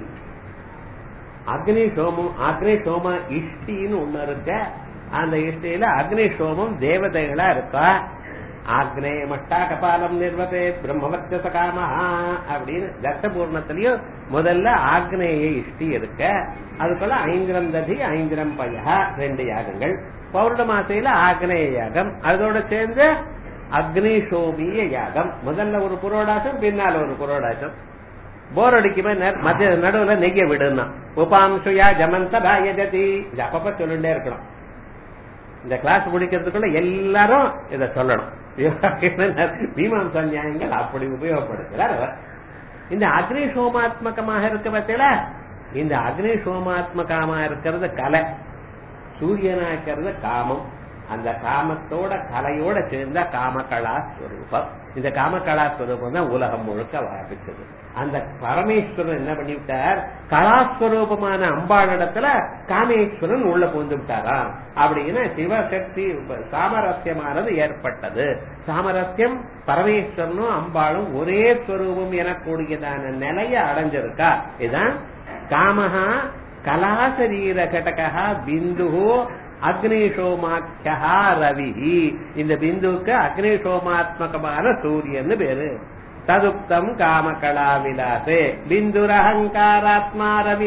அக்னி சோமம் அக்னி சோம இஷ்டின்னு ஒண்ணு இருக்க அந்த இஷ்டியில அக்னி சோமம் தேவதைகளா இருக்கா ஆக்னே மட்டா கபாலம் நிர்வதே பிரம்மவர்ச்சச காமஹா அப்படின்னு தர்த்தபூர்ணத்திலயும் முதல்ல ஆக்னேய இஷ்டி இருக்க அதுக்குள்ள ஐந்திரம் ததி ஐந்திரம் பயா ரெண்டு யாகங்கள் பௌர்ணமாசையில ஆக்னேய யாகம் அதோட சேர்ந்து அக்னி சோமிய யாகம் முதல்ல ஒரு புரோடாசம் பின்னால ஒரு புரோடாசம் போர் அடிக்குமே மத்திய நடுவுல நெய்ய விடுனா உபாம்சுயா ஜமந்த பாயஜதி இது அப்பப்ப சொல்லிட்டே இருக்கணும் இந்த கிளாஸ் முடிக்கிறதுக்குள்ள எல்லாரும் இத சொல்லணும் மீமாம்சா நியாயங்கள் அப்படி உபயோகப்படுத்துறார் அவர் இந்த அக்னி சோமாத்மகமாக இருக்க பத்தில இந்த அக்னி சோமாத்மகமா இருக்கிறது கலை சூரியனா இருக்கிறது காமம் அந்த காமத்தோட கலையோட சேர்ந்த காமகலா ஸ்வரூபம் இந்த காமகலா ஸ்வரூபம் தான் உலகம் முழுக்க வியாபிச்சது அந்த பரமேஸ்வரன் என்ன பண்ணிவிட்டார் கலாஸ்வரூபமான அம்பாளிடத்துல காமேஸ்வரன் உள்ள புகுந்து விட்டாராம் அப்படின்னு சிவசக்தி சாமரஸ்யமானது ஏற்பட்டது சாமரஸ்யம் பரமேஸ்வரனும் அம்பாளும் ஒரே ஸ்வரூபம் எனக்கூடியதான நிலைய அடைஞ்சிருக்கா இதுதான் காமஹா கலாசரீர கடகா பிந்து அக்னிஷோமாக்கியா ரவி இந்த பிந்துவுக்கு அக்னிஷோமாத்மகமான சூரியன் பேரு ததுப்தம் காமகலா விலாசே பிந்துரஹங்காராத்மா ரவி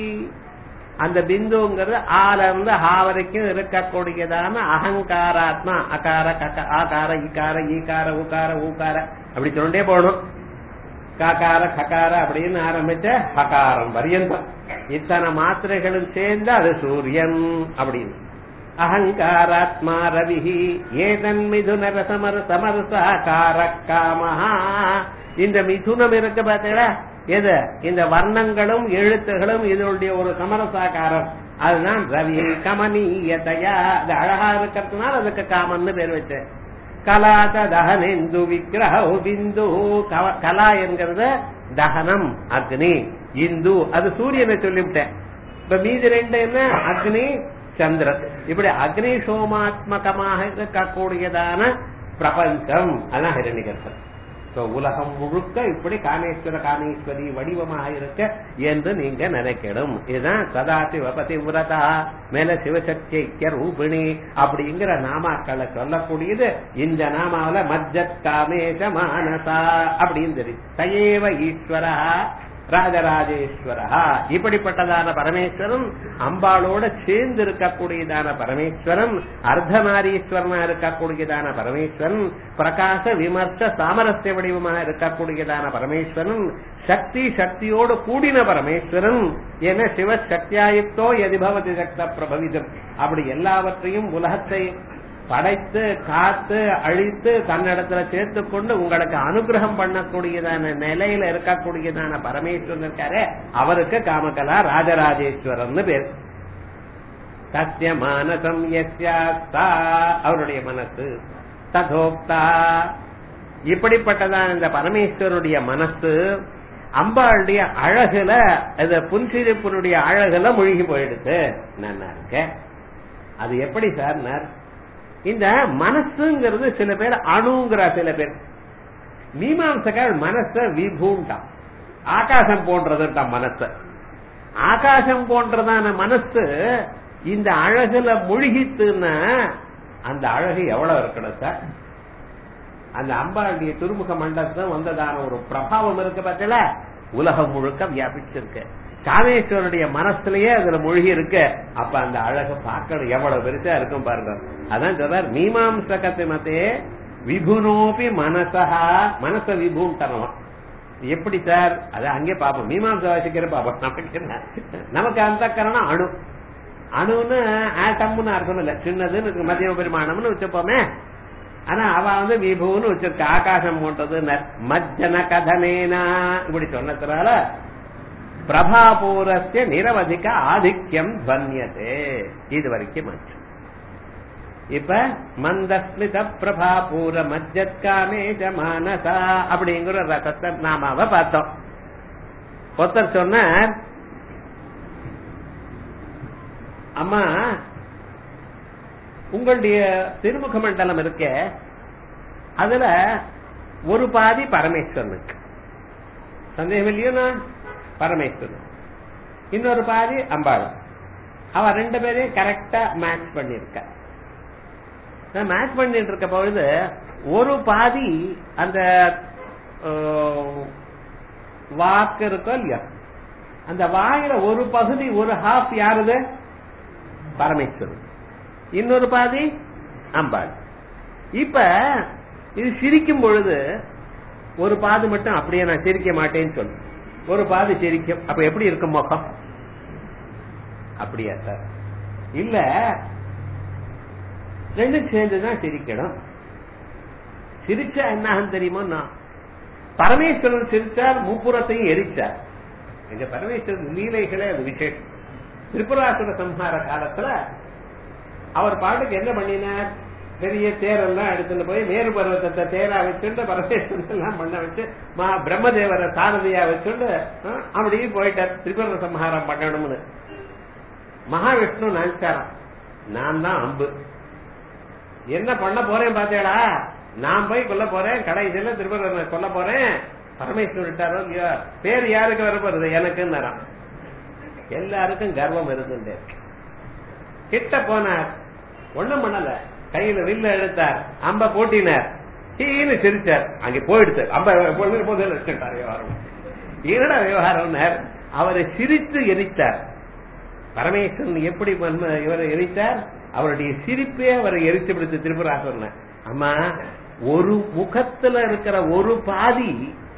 அந்த பிந்துங்கிறது ஆல இருந்து ஹா வரைக்கும் இருக்கக்கூடியதான அகங்காராத்மா அகார கக ஆகார இகார ஈகார உகார ஊகார அப்படி சொல்லிட்டே போகணும் காக்கார ககார அப்படின்னு ஆரம்பிச்ச ஹகாரம் பரியந்தம் இத்தனை மாத்திரைகளும் சேர்ந்து அது சூரியன் அப்படின்னு அகங்காராத்மா ரவி ஏதன் மிதுன ரசமர் சமரசாகார காமஹா இந்த மிதுனம் இருக்கு பார்த்தீங்களா எது இந்த வர்ணங்களும் எழுத்துகளும் இதனுடைய ஒரு சமரசாகாரம் அதுதான் ரவி கமனீயதையா அது அழகா இருக்கிறதுனால அதுக்கு காமன்னு பேர் வச்சேன் கலாத தகனேந்து விக்கிரக பிந்து கலா என்கிறது தகனம் அக்னி இந்து அது சூரியனை சொல்லிவிட்டேன் இப்ப மீதி ரெண்டு என்ன அக்னி சந்திரன் இப்படி அக்னி சோமாத்மகமாக இருக்கக்கூடியதான பிரபஞ்சம் அதான் ஹிரண்யகர்ப்பன் உலகம் முழுக்க இப்படி காமேஸ்வர காமேஸ்வரி வடிவமாக இருக்க என்று நீங்க நினைக்கணும் இதுதான் சதாசி வபதி விரதா மேல சிவசக்திய ரூபிணி அப்படிங்கிற நாமாக்களை சொல்லக்கூடியது இந்த நாமாவில மஜ்ஜத் காமேஷ மானசா அப்படின்னு தெரியும் தயேவ ஈஸ்வரா ராஜராஜேஸ்வரா இப்படிப்பட்டதான பரமேஸ்வரன் அம்பாளோட சேர்ந்து இருக்கக்கூடியதான பரமேஸ்வரன் அர்த்தநாரீஸ்வரனா இருக்கக்கூடியதான பரமேஸ்வரன் பிரகாச விமர்ச சாமரஸ்ய வடிவமாக இருக்கக்கூடியதான பரமேஸ்வரன் சக்தி சக்தியோடு கூடின பரமேஸ்வரன் என சிவசக்தியாயுக்தோ எதிபவதி சக்த பிரபவிதம் அப்படி எல்லாவற்றையும் உலகத்தை படைத்து காத்து அழித்து தன்னிடத்துல சேர்த்து கொண்டு உங்களுக்கு அனுகிரகம் பண்ணக்கூடியதான நிலையில இருக்கக்கூடியதான பரமேஸ்வரன் இருக்காரு அவருக்கு காமகலா ராஜராஜேஸ்வரன் பேர் சத்திய மானசம் எஸ்யாஸ்தா அவருடைய மனசு ததோக்தா இப்படிப்பட்டதான் இந்த பரமேஸ்வருடைய மனசு அம்பாளுடைய அழகுல இந்த புன்சிரிப்பினுடைய அழகுல மூழ்கி போயிடுது நல்லா இருக்க அது எப்படி சார் இந்த மனசுங்கிறது சில பேர் அணுங்கிற சில பேர் மீமாம்சக்கால் மனச விபூண்டாம் ஆகாசம் போன்றதுட்டாம் மனச ஆகாசம் போன்றதான மனசு இந்த அழகுல முழுகித்துன்னா அந்த அழகு எவ்வளவு இருக்கணும் சார் அந்த அம்பாளுடைய திருமுக மண்டலத்துல வந்ததான ஒரு பிரபாவம் இருக்கு பார்த்தல உலகம் முழுக்க வியாபிச்சிருக்கு காமேஸ்வருடைய மனசுலயே அதுல மூழ்கி இருக்கு அப்ப அந்த அழக பார்க்கணும் எவ்வளவு பெருசா இருக்கும் பாருங்க அதான் சொல்றார் மீமாம்சகத்தை மத்தே விபுனோபி மனசா மனச விபூண்டனவா எப்படி சார் அத அங்கே பாப்போம் மீமாம்ச வாசிக்கிற பாப்போம் நமக்கு என்ன நமக்கு அந்த கரணம் அணு அணுன்னு ஆட்டம்னு அர்த்தம் இல்ல சின்னதுன்னு மத்திய பெருமானம்னு வச்சுப்போமே ஆனா அவ வந்து விபுன்னு வச்சிருக்க ஆகாசம் போன்றது மஜ்ஜன கதனேனா இப்படி சொன்னதுனால பிரபாபூரஸ்ய நிரவதிக ஆதிக்கம் துவன்யதே இது வரைக்கும் ஆச்சு இப்ப மந்தஸ்மித பிரபா பூர மஜ்ஜத் காமேஜ மானசா அப்படிங்கிற ரசத்தை நாமாவ பார்த்தோம் ஒருத்தர் சொன்னார் அம்மா உங்களுடைய திருமுக மண்டலம் இருக்க அதுல ஒரு பாதி பரமேஸ்வரனுக்கு சந்தேகம் இல்லையோண்ணா பரமேஸ்வரன் இன்னொரு பாதி அம்பாளும் அவ ரெண்டு பேரையும் கரெக்டா மேட்ச் பண்ணிருக்க நான் மேட்ச் பண்ணிட்டு இருக்க பொழுது ஒரு பாதி அந்த அஹ், வாக்கு இருக்கோ இல்லையா அந்த வாயில ஒரு பகுதி ஒரு ஹாஃப் யாருது பரமேஸ்வரன் இன்னொரு பாதி அம்பாள் இப்ப இது சிரிக்கும் பொழுது ஒரு பாதி மட்டும் அப்படியே நான் சிரிக்க மாட்டேன்னு சொல்லு ஒரு பாதி சிரிக்கும் அப்ப எப்படி இருக்கும் முகம் அப்படியா சார் இல்ல ரெண்டும் சேர்ந்துதான் சிரிக்கணும் சிரிச்சா என்ன ஆகும் தெரியுமோ நான் பரமேஸ்வரன் சிரிச்சார் முப்புறத்தையும் எரிச்சார் எங்க பரமேஸ்வரன் லீலைகளே அது விசேஷம் திரிபுராசுர சம்ஹார காலத்துல அவர் பாட்டுக்கு என்ன பண்ணினார் பெரிய தேரெல்லாம் எடுத்துட்டு போய் மேரு பர்வத்தத்தை தேரா வச்சுட்டு பரமேஸ்வரன் எல்லாம் பண்ண வச்சு மா பிரம்மதேவரை சாரதியா வச்சுட்டு அஹ், அப்படியே போயிட்டார் திரிபுர சம்ஹாரம் பண்ணணும்னு மகாவிஷ்ணு நினைச்சாராம் நான் தான் அம்பு என்ன பண்ண போறேன் பாத்தேடா நான் போய் கொல்ல போறேன் கடைசியில திருப்பதி கொல்ல போறேன் பரமேஸ்வரன் விட்டாரோ இல்லையோ பேர் யாருக்கு வர போறது எனக்குன்னு எல்லாருக்கும் கர்வம் இருந்துட்டே இருக்கு. கிட்ட போனார் ஒண்ணும் பண்ணல கையில வில்ல எடுத்தார் அம்ப போட்டினார் சீனு சிரிச்சார் அங்க போயிடுச்சு அம்ப போது போது வச்சுட்டார் விவகாரம் என்னடா விவகாரம்னார் அவரை சிரித்து எரித்தார் பரமேஸ்வரன் எப்படி மன்ம- இவரை எரித்தார் அவருடைய சிரிப்பே அவரை எரிச்சு பிடிச்சு திருப்புராசன் அம்மா ஒரு முகத்துல இருக்கிற ஒரு பாதி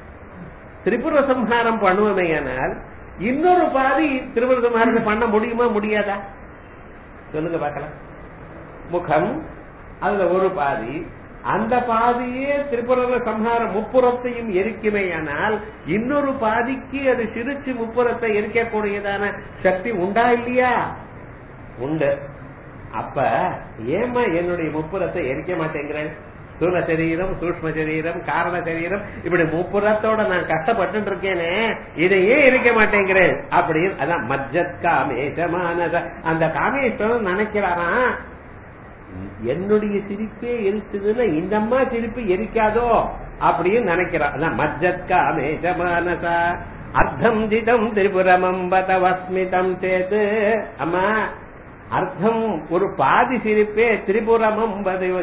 திரிபுர சம்ஹாரம் பண்ணுவமையானால் இன்னொரு பாதி திரிபுர சம்ஹாரத்தை பண்ண முடியுமா முடியாதா சொல்லுங்க பார்க்கலாம் முகம் அதுல ஒரு பாதி அந்த பாதியே திரிபுர சம்ஹார முப்புறத்தையும் எரிக்குமேயானால் இன்னொரு பாதிக்கு அது சிரிச்சு முப்புறத்தை எரிக்கக்கூடியதான சக்தி உண்டா இல்லையா உண்டு அப்ப ஏமா என்னுடைய முப்புறத்தை எரிக்க மாட்டேங்கிறேன் ஸ்தூல சரீரம் சூக்ம சரீரம் காரண சரீரம் இப்படி முப்புறத்தோட நான் கஷ்டப்பட்டு இருக்கேனே இதை ஏன் எரிக்க மாட்டேங்கிறேன் அப்படின்னு அதான் மஜ்ஜத் காமேசமானத அந்த காமேஸ்வரன் நினைக்கிறாராம் என்னுடைய சிரிப்பே எரிச்சதுன்னா இந்த அம்மா சிரிப்பு எரிக்காதோ அப்படின்னு நினைக்கிறான் அதான் மஜ்ஜத் காமேசமானசா அர்த்தம் ஜிதம் திரிபுரமம்பதவஸ்மிதம் சேது அம்மா அர்த்தம் ஒரு பாதி சிரிப்பே திரிபுரமம்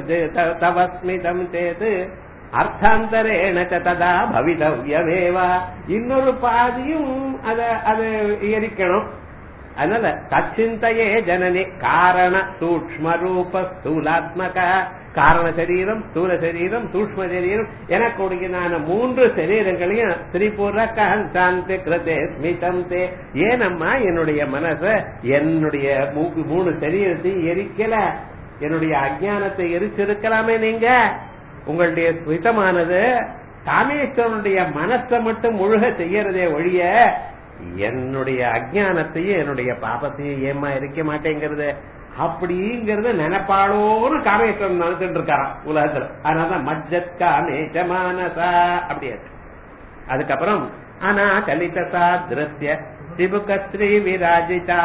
தவஸ்மிதம் சேது அர்த்தாந்தரேண ச ததா பவிதவ்யமேவா இன்னொரு பாதியும் அத அது எரிக்கணும் அதனால தச்சிந்தையே ஜனனி காரண சூக்ம ரூப ஸ்தூலாத்மக காரண சரீரம் ஸ்தூல சரீரம் சூக்ம சரீரம் எனக்குடையதான மூன்று சரீரங்களையும் திரிபுர சாந்தி கிருதே ஸ்மிதம் தே ஏனம்மா என்னுடைய மனச என்னுடைய மூ- மூணு சரீரத்தையும் எரிக்கல என்னுடைய அஜானத்தை எரிச்சிருக்கலாமே நீங்க உங்களுடைய ஸ்மிதமானது காமேஸ்வரனுடைய மனசை மட்டும் முழுக செய்யறதே ஒழிய என்னுடைய அஜானத்தையும் என்னுடைய பாபத்தையும் ஏமா இருக்க மாட்டேங்கிறது அப்படிங்கறத நினைப்பாளோன்னு காமேஸ்வரன் நினைச்சிட்டு இருக்காராம் உலகத்துல அதனாலதான் மஜ்ஜத் காமேசமானசா அப்படியாச்சு அதுக்கப்புறம் ஆனா கலிதசா திருஷ்ய சிபுகஸ்ரீ விராஜிதா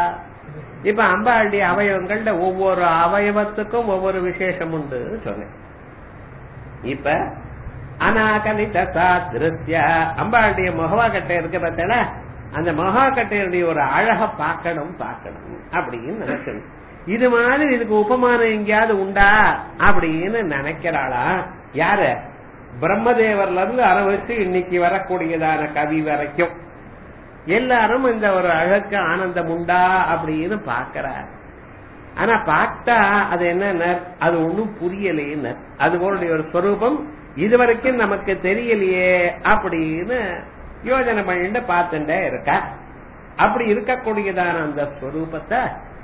இப்ப அம்பாளுடைய அவயவங்கள்ல ஒவ்வொரு அவயவத்துக்கும் ஒவ்வொரு விசேஷம் உண்டு சொன்னேன் இப்ப அனாகலிதசா திருஷ்ய அம்பாளுடைய முகவாக்கட்டை இருக்கு பார்த்தல அந்த முகவாக்கட்டையுடைய ஒரு அழக பார்க்கணும் பார்க்கணும் அப்படின்னு நினைக்கணும் இது மாதிரி இதுக்கு உபமானம் எங்கேயாவது உண்டா அப்படின்னு நினைக்கிறாளா யாரு பிரம்மதேவர்ல இருந்து ஆரம்பிச்சு இன்னைக்கு வரக்கூடியதான கவி வரைக்கும் எல்லாரும் இந்த ஒரு அழகு ஆனந்தம் உண்டா அப்படின்னு பாக்கிறார் ஆனா பார்த்தா அது என்ன அது ஒண்ணும் புரியலையே அதுபோலுடைய ஒரு ஸ்வரூபம் இதுவரைக்கும் நமக்கு தெரியலையே அப்படின்னு யோஜனை பண்ணிட்டு பார்த்துட்டே இருக்க அப்படி இருக்கக்கூடியதான அந்த ஸ்வரூபத்தை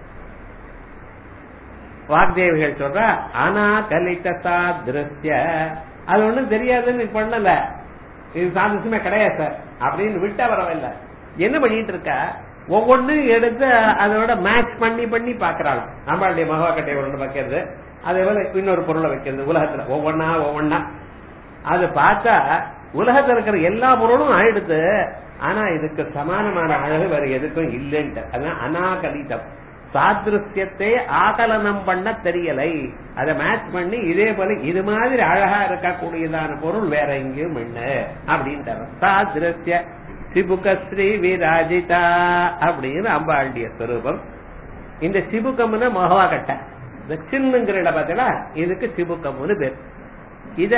வாக்தேவிகள் சொல்ற ஆனா கலிதசா திருஷ்ய அது ஒண்ணும் தெரியாதுன்னு பண்ணல இது சாதசமே கிடையாது சார் அப்படின்னு விட்டா வரவில்லை என்ன பண்ணிட்டு இருக்க ஒவ்வொன்னும் எடுத்து அதோட மேட்ச் பண்ணி பண்ணி பாக்குறாள் நம்மளுடைய மகாக்கட்டை ஒன்று வைக்கிறது அதே போல இன்னொரு பொருளை வைக்கிறது உலகத்துல ஒவ்வொன்னா ஒவ்வொன்னா அது பார்த்தா உலகத்துல இருக்கிற எல்லா பொருளும் ஆயிடுது ஆனா இதுக்கு சமானமான அழகு வேற எதுக்கும் இல்லைன்ட்டு அதான் அனாகலிதம் சாதிருஷ்யத்தை ஆகலனம் பண்ண தெரியலை அதை மேட்ச் பண்ணி இதே போல இது மாதிரி அழகா இருக்கக்கூடியதான பொருள் வேற எங்கேயும் இல்ல அப்படின்ட்டு சாதிருஷ்ய சிபுக ஸ்ரீ விராஜிதா அப்படின்னு அம்பாண்டிய ஸ்வரூபம் இந்த சிபுகம்னு மகவா கட்ட இந்த சின்னுங்கிற இடம் பார்த்தீங்களா இதுக்கு சிபுகம்னு பேர் இத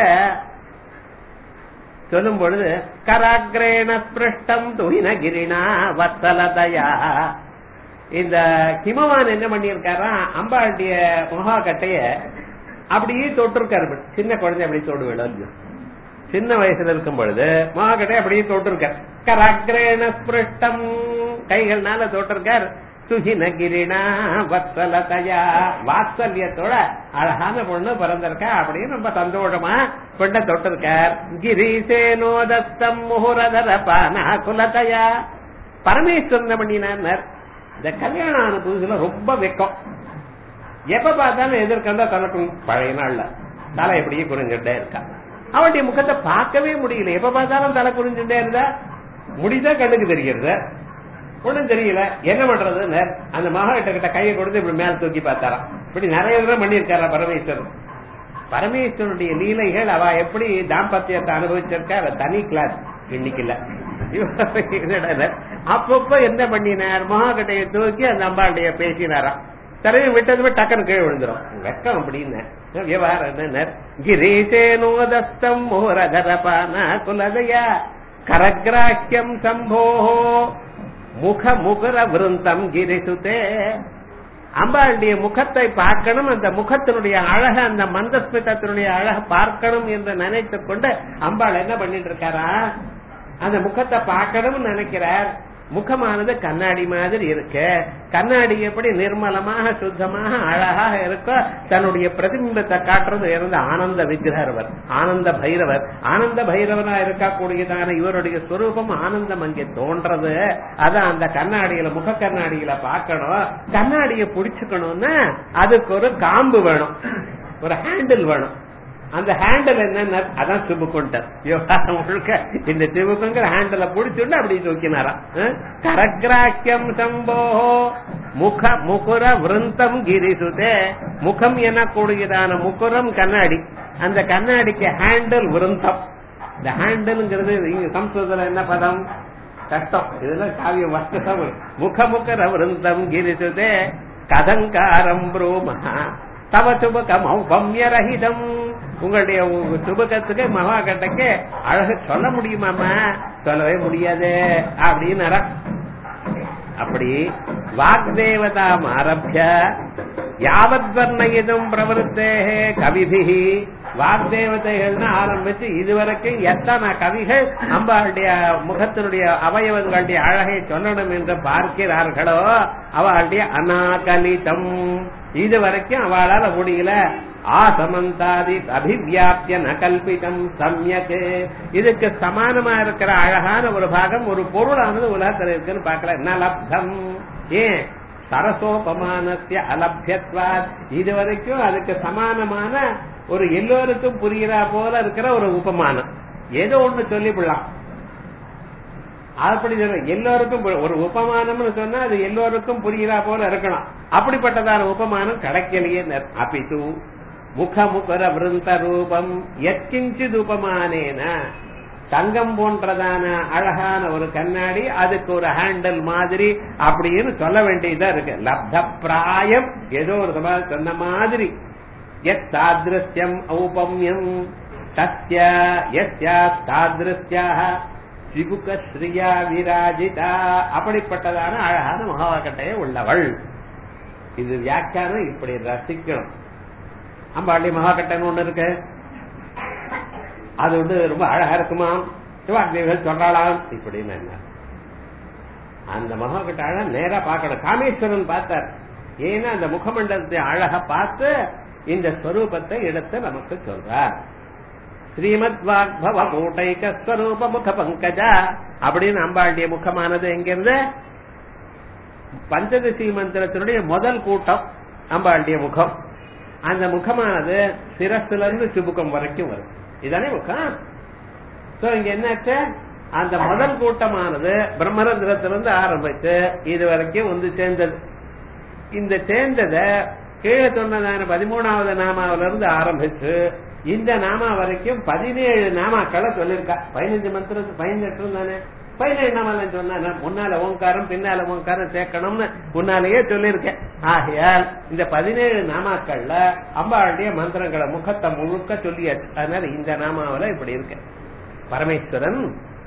சொல்லும் பொழுது கராகிரேண ஸ்பிருஷ்டம் துயினகிரினா வத்சலதயா இந்த ஹிமவான் என்ன பண்ணியிருக்காரா அம்பாண்டிய மகா கட்டைய அப்படியே தொட்டிருக்காரு இப்படி. சின்ன குழந்தை அப்படி தொடு விழுந்து சின்ன வயசுல இருக்கும் பொழுது மகா கட்டைய அப்படியே தொட்டிருக்கார் கராகிரேண ஸ்பிருஷ்டம் கைகள்னால தொட்டிருக்கார் சுகினகிரினா வத்சலதயா வாத்சல்யத்தோட அழகான பொண்ணு பிறந்திருக்கா அப்படின்னு ரொம்ப சந்தோஷமா பெண்ணை தொட்டிருக்கார் கிரீசேனோதஸ்தம் முகுரதர பானா குலதயா பரமேஸ்வரன் பண்ணினார் இந்த கல்யாணம் ஆன புதுசுல ரொம்ப வெக்கம் எப்ப பார்த்தாலும் எதிர்க்கண்டா தனக்கும் பழைய நாள்ல தலை எப்படியே குறைஞ்சுட்டே இருக்கா அவனுடைய முகத்தை பார்க்கவே முடியல எப்ப பார்த்தாலும் தலை குறைஞ்சுட்டே இருந்தா முடிதான் கண்ணுக்கு தெரிகிறது ஒண்ணும் தெரியல என்ன பண்றதுன்னு அந்த மகாட்ட கிட்ட கையை கொடுத்து இப்படி மேல தூக்கி பார்த்தாராம் இப்படி நிறைய தடவை பண்ணியிருக்காரா பரமேஸ்வரன் பரமேஸ்வரனுடைய லீலைகள் அவ எப்படி தாம்பத்தியத்தை அனுபவிச்சிருக்கா அவ தனி கிளாஸ் இன்னைக்கு இல்ல இவ- அப்பப்ப என்ன பண்ணினார் மகாகட்டையை தூக்கி அந்த அம்பாளுடைய பேசினாராம் தலையை விட்டதுமே டக்குன்னு கீழே விழுந்துரும் வெக்கம் அப்படின்னு விவகாரம் என்ன கிரீசேனோதஸ்தம் மோரதரபான குலதயா கரகிராக்கியம் சம்போஹோ முக முகர விருந்தம் கிரிசுதே அம்பாளுடைய முகத்தை பார்க்கணும் அந்த முகத்தினுடைய அழக அந்த மந்தஸ்மிதத்தினுடைய அழக பார்க்கணும் என்று நினைத்துக் கொண்டு அம்பாள் என்ன பண்ணிட்டு இருக்காரா அந்த முகத்தை பார்க்கணும்னு நினைக்கிறார் முகமானது கண்ணாடி மாதிரி இருக்கு கண்ணாடி எப்படி நிர்மலமாக சுத்தமாக அழகாக இருக்கோ தன்னுடைய பிரதிபிம்பத்தை காட்டுறது இருந்த ஆனந்த விக்கிரகர் ஆனந்த பைரவர் ஆனந்த பைரவனா இருக்கக்கூடியதான இவருடைய ஸ்வரூபம் ஆனந்தம் அங்கே தோன்றது அதான் அந்த கண்ணாடியில முக கண்ணாடியில பார்க்கணும் கண்ணாடியை புடிச்சுக்கணும்னா அதுக்கு ஒரு காம்பு வேணும் ஒரு ஹேண்டில் வேணும் அந்த ஹேண்டில் என்ன அதான் சிபுக்குண்டர் விவகாரம் முழுக்க இந்த சிபுக்குங்கிற ஹேண்டில புடிச்சுட்டு அப்படி தூக்கினாராம் அஹ்? கரக்ராக்கியம் சம்போ முக முகுர விருந்தம் கிரிசுதே முகம் எனக்கூடியதான முகுரம் கண்ணாடி அந்த கண்ணாடிக்கு ஹேண்டில் விருந்தம் இந்த ஹேண்டில்ங்கிறது இங்க சம்ஸ்கிருதத்துல என்ன பதம் கஷ்டம் இதெல்லாம் காவிய வஸ்தம் முக முகர விருந்தம் கிரிசுதே கதங்காரம் ப்ரூமஹா தவ சுபகம் ஔபம்யரஹிதம் உங்களுடைய உங்க சுபகத்துக்கு மகாகட்டைக்கு அழகு சொல்ல முடியுமாமா சொல்லவே முடியாது அப்படின்னு அப்படி வாக்தேவதாம் ஆரம்பிய யாவத் வர்ணயிதும் பிரவருத்தே கவிபிகி வாக்தேவதைகள்னு ஆரம்பிச்சு இதுவரைக்கும் எத்தனை கவிகள் அம்பாளுடைய முகத்தினுடைய அவயவங்களுடைய அழகை சொல்லணும் என்று பார்க்கிறார்களோ அவளுடைய அநாகலிதம் இது வரைக்கும் அவளால முடியல ஆசமந்தாதி அபிவியாப்திய நகல்பிதம் சமயக்கு இதுக்கு சமானமா இருக்கிற அழகான ஒரு பாகம் ஒரு பொருளானது உலகத்துல இருக்குன்னு பார்க்கல நலப்தம் ஏன் சரசோபமானசிய அலபியத்வாத் இது வரைக்கும் அதுக்கு சமானமான ஒரு எல்லோருக்கும் புரிகிறா போல இருக்கிற ஒரு உபமானம் ஏதோ ஒண்ணு சொல்லிவிடலாம் அப்படி சொல்ல எல்லோருக்கும் பு- ஒரு உபமானம்னு சொன்னா அது எல்லோருக்கும் புரிகிறா போல இருக்கணும் அப்படிப்பட்டதான உபமானம் கிடைக்கலையே அபிது முக முகர விருந்த ரூபம் எத்கிஞ்சித் உபமானேன தங்கம் போன்றதான அழகான ஒரு கண்ணாடி அதுக்கு ஒரு ஹேண்டில் மாதிரி அப்படின்னு சொல்ல வேண்டியதா இருக்கு லப்த பிராயம் ஏதோ ஒரு சமா- சொன்ன மாதிரி எத் சாதிருஷ்யம் ஔபம்யம் தஸ்ய யஸ்யா சாதிருஷ்யாக சிபுக ஸ்ரீயா விராஜிதா அப்படிப்பட்டதான அழகான மகாவாக்கட்டைய உள்ளவள் இது வியாக்கியானம் இப்படி ரசிக்கணும் அம்பாளி மகாக்கட்டன் ஒண்ணு இருக்கு அது வந்து ரொம்ப அழகா இருக்குமா சிவாக்தேவிகள் சொல்றாளாம் இப்படின்னு என்ன அந்த மகாக்கட்ட அழகா நேரா பார்க்கணும் காமேஸ்வரன் பார்த்தார் ஏன்னா அந்த முகமண்டலத்தை அழகா பார்த்து இந்த ஸ்வரூபத்தை எடுத்து நமக்கு சொல்றார் ஸ்ரீமத் வாக்பவ கூட்டைக ஸ்வரூப முக பங்கஜா அப்படின்னு அம்பாளுடைய முகமானது எங்கிருந்து பஞ்சதசி மந்திரத்தினுடைய முதல் கூட்டம் அம்பாளுடைய முகம் அந்த முகமானது சிரஸ்ல இருந்து சுபுக்கம் வரைக்கும் வரும் இதானே முகம் சோ இங்க என்னாச்சு அந்த முதல் கூட்டமானது பிரம்மரந்திரத்திலிருந்து ஆரம்பிச்சு இது வரைக்கும் வந்து சேர்ந்தது இந்த சேர்ந்தத கீழே சொன்னதான பதிமூணாவது நாமாவில இருந்து ஆரம்பிச்சு இந்த நாமா வரைக்கும் பதினேழு நாமாக்களை சொல்லியிருக்கா பதினஞ்சு மந்திரம் பதினெட்டு தானே பதினேழு நாமெல்லாம் சொன்னா முன்னால ஓங்காரம் பின்னால ஓங்காரம் சேர்க்கணும்னு முன்னாலேயே சொல்லியிருக்கேன் ஆகையால் இந்த பதினேழு நாமாக்கள்ல அம்பாளுடைய மந்திரங்களை முகத்தை முழுக்க சொல்லியாச்சு அதனால இந்த நாமாவில இப்படி இருக்கு பரமேஸ்வரன்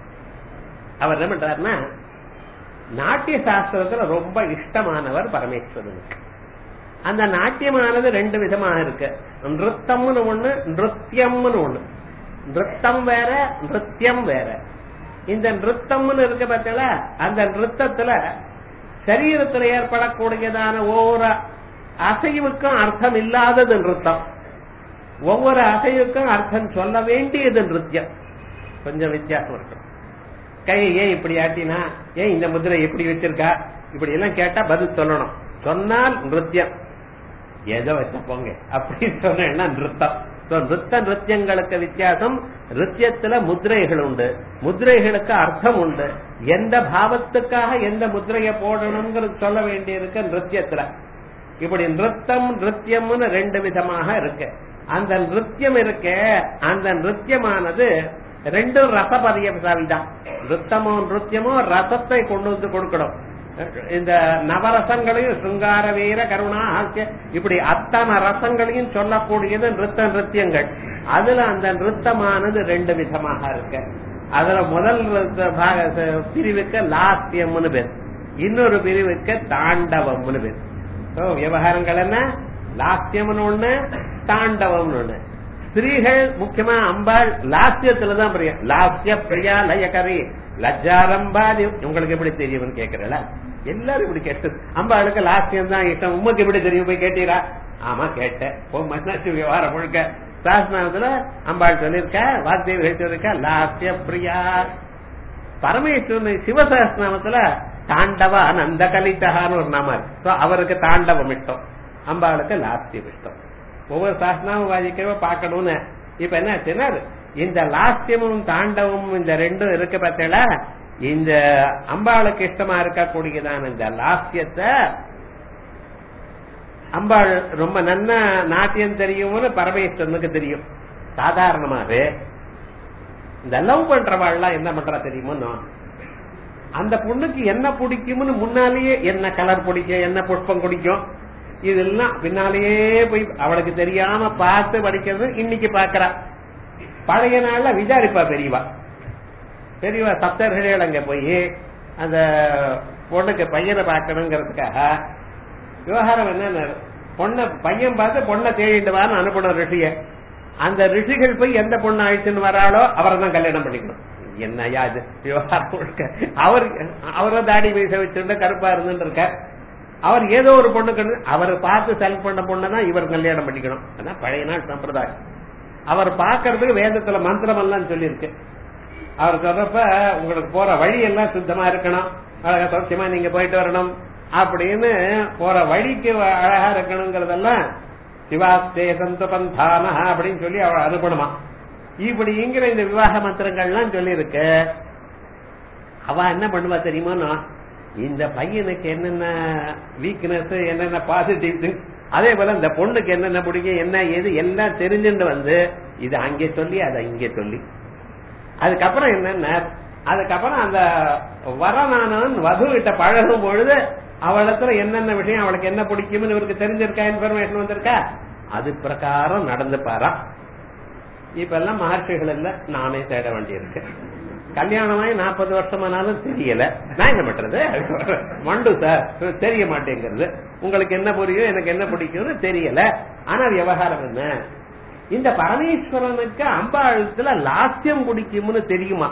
அவர் என்ன பண்றாருன்னா நாட்டிய சாஸ்திரத்துல ரொம்ப இஷ்டமானவர் பரமேஸ்வரனுக்கு அந்த நாட்டியமானது ரெண்டு விதமாக இருக்கு நிருத்தம்னு ஒண்ணு நிருத்தியம்னு ஒண்ணு நிருத்தம் வேற நிருத்தியம் வேற இந்த நிருத்தம்னு இருக்க பார்த்தல அந்த நிருத்தத்துல சரீரத்தில் ஏற்படக்கூடியதான ஒவ்வொரு அசைவுக்கும் அர்த்தம் இல்லாதது நிருத்தம் ஒவ்வொரு அசைவுக்கும் அர்த்தம் சொல்ல வேண்டியது நிருத்தியம் கொஞ்சம் வித்தியாசம் இருக்கும் கையை ஏன் இப்படி ஆட்டினா ஏன் இந்த முதிரை எப்படி வச்சிருக்கா இப்படி எல்லாம் கேட்டா பதில் சொல்லணும் சொன்னால் நிருத்தியம் எதை வச்ச போங்க அப்படின்னு சொன்னா நிறுத்தம் நிறுத்த நிருத்தியங்களுக்கு வித்தியாசம் நிருத்தியத்துல முத்திரைகள் உண்டு முத்திரைகளுக்கு அர்த்தம் உண்டு எந்த பாவத்துக்காக எந்த முத்திரையை போடணுங்கிறது சொல்ல வேண்டியிருக்கு நிருத்தியத்துல இப்படி நிறுத்தம் நிருத்தியம்னு ரெண்டு விதமாக இருக்கு அந்த நிருத்தியம் இருக்க அந்த நிருத்தியமானது ரெண்டும் ரசபரியசாவிதான் நிறுத்தமோ நிருத்தியமோ ரசத்தை கொண்டு வந்து கொடுக்கணும் இந்த நவரசங்களையும் சுங்கார வீர கருணா ஹாஸ்ய இப்படி அத்தனை ரசங்களையும் சொல்லக்கூடியது நிறுத்த நிருத்தியங்கள் அதுல அந்த நிறுத்தமானது ரெண்டு விதமாக இருக்கு அதுல முதல் பிரிவுக்கு லாஸ்தியம்னு பேர் இன்னொரு பிரிவுக்கு தாண்டவம்னு பேர் விவகாரங்கள் என்ன லாஸ்தியம்னு ஒண்ணு தாண்டவம்னு ஒண்ணு ஸ்திரீகள் முக்கியமா அம்பாள் லாஸ்தியத்துலதான் பிரியம் லாஸ்திய பிரியா லயகரி லஜ்ஜாரம்பாதி உங்களுக்கு எப்படி தெரியும்னு கேக்குறல எல்லாரும் இப்படி கேட்டு அம்பாளுக்கு லாஸ்டியம் தான் இஷ்டம் உமக்கு எப்படி தெரியும் போய் கேட்டீரா ஆமா கேட்டேன் மன்னாச்சு விவகாரம் முழுக்க சாஸ்திரத்துல அம்பாள் சொல்லியிருக்க வாக்தேவிகள் சொல்லிருக்க லாஸ்ய பிரியா பரமேஸ்வரன் சிவசாஸ்திரநாமத்துல தாண்டவ அனந்த கலித்தகான்னு ஒரு நாம இருக்கு அவருக்கு தாண்டவம் இஷ்டம் அம்பாளுக்கு லாஸ்தியம் இஷ்டம் ஒவ்வொரு சாஸ்திரமும் வாதிக்கிறவ பார்க்கணும்னு இப்ப என்ன ஆச்சுன்னா இந்த லாஸ்தியமும் தாண்டவும் இந்த ரெண்டும் இருக்கு பார்த்தீங்களா இந்த அம்பாளுக்கு இஷ்டமா இருக்கக்கூடியதான இந்த லாஸ்தியத்தை அம்பாள் ரொம்ப நன்ன நாட்டியம் தெரியும்னு பரமேஸ்வரனுக்கு தெரியும் சாதாரணமாவே இந்த லவ் பண்றவாள்லாம் என்ன பண்றா தெரியுமோ அந்த பொண்ணுக்கு என்ன பிடிக்கும்னு முன்னாலேயே என்ன கலர் பிடிக்கும் என்ன புஷ்பம் பிடிக்கும் இதெல்லாம் பின்னாலேயே போய் அவளுக்கு தெரியாம பார்த்து படிக்கிறது இன்னைக்கு பாக்குறா பழைய நாள்ல விசாரிப்பா பெரியவா பெரியவா சப்தர்கள் அங்க போய் அந்த பொண்ணுக்கு பையனை பார்க்கணுங்கிறதுக்காக விவகாரம் என்ன பொண்ண பையன் பார்த்து பொண்ணை தேடிட்டு வான்னு அனுப்பணும் ரிஷிய அந்த ரிஷிகள் போய் எந்த பொண்ணு அழைச்சுன்னு வராளோ அவரை தான் கல்யாணம் பண்ணிக்கணும் என்னையா இது விவகாரம் முழுக்க அவர் அவரை தாடி மீச வச்சுட்டு கருப்பா இருந்துட்டு இருக்க அவர் ஏதோ ஒரு பொண்ணுக்கு அவர் பார்த்து செலக்ட் பண்ண பொண்ணை தான் இவர் கல்யாணம் பண்ணிக்கணும் அதான் பழைய நாள் சம்பிரதாயம் அவர் பாக்குறதுக்கு வேதத்துல மந்திரம் எல்லாம் சொல்லியிருக்கு அவர் சொல்றப்ப உங்களுக்கு போற வழி எல்லாம் சுத்தமா இருக்கணும் அழகா சௌக்கியமா நீங்க போயிட்டு வரணும் அப்படின்னு போற வழிக்கு அழகா இருக்கணுங்கிறதெல்லாம் சிவாஸ்தே சந்த பந்தான அப்படின்னு சொல்லி அவள் அனுப்பணுமா இப்படிங்கிற இந்த விவாக மந்திரங்கள்லாம் சொல்லி இருக்கு அவ என்ன பண்ணுவா தெரியுமா இந்த பையனுக்கு என்னென்ன வீக்னஸ் என்னென்ன பாசிட்டிவ் அதே போல இந்த பொண்ணுக்கு என்னென்ன பிடிக்கும் என்ன ஏது எல்லாம் தெரிஞ்சுட்டு வந்து இது அங்கே சொல்லி அதை இங்கே சொல்லி அதுக்கப்புறம் என்னன்னா அதுக்கப்புறம் அந்த வரனானவன் வது கிட்ட பழகும் பொழுது அவளிடத்துல என்னென்ன விஷயம் அவளுக்கு என்ன பிடிக்கும்னு இவருக்கு தெரிஞ்சிருக்கா இன்ஃபர்மேஷன் வந்திருக்கா அது பிரகாரம் நடந்து பாரா இப்ப எல்லாம் மகர்ஷிகள் இல்ல நானே தேட வேண்டியிருக்கு கல்யாணமாயி நாற்பது வருஷமானாலும் தெரியல நான் என்ன பண்றது மண்டு சார் தெரிய மாட்டேங்கிறது உங்களுக்கு என்ன புரியும் எனக்கு என்ன பிடிக்கும்னு தெரியல ஆனா விவகாரம் என்ன இந்த பரமேஸ்வரனுக்கு அம்பாளத்துல லாஸ்யம் பிடிக்கும்னு தெரியுமா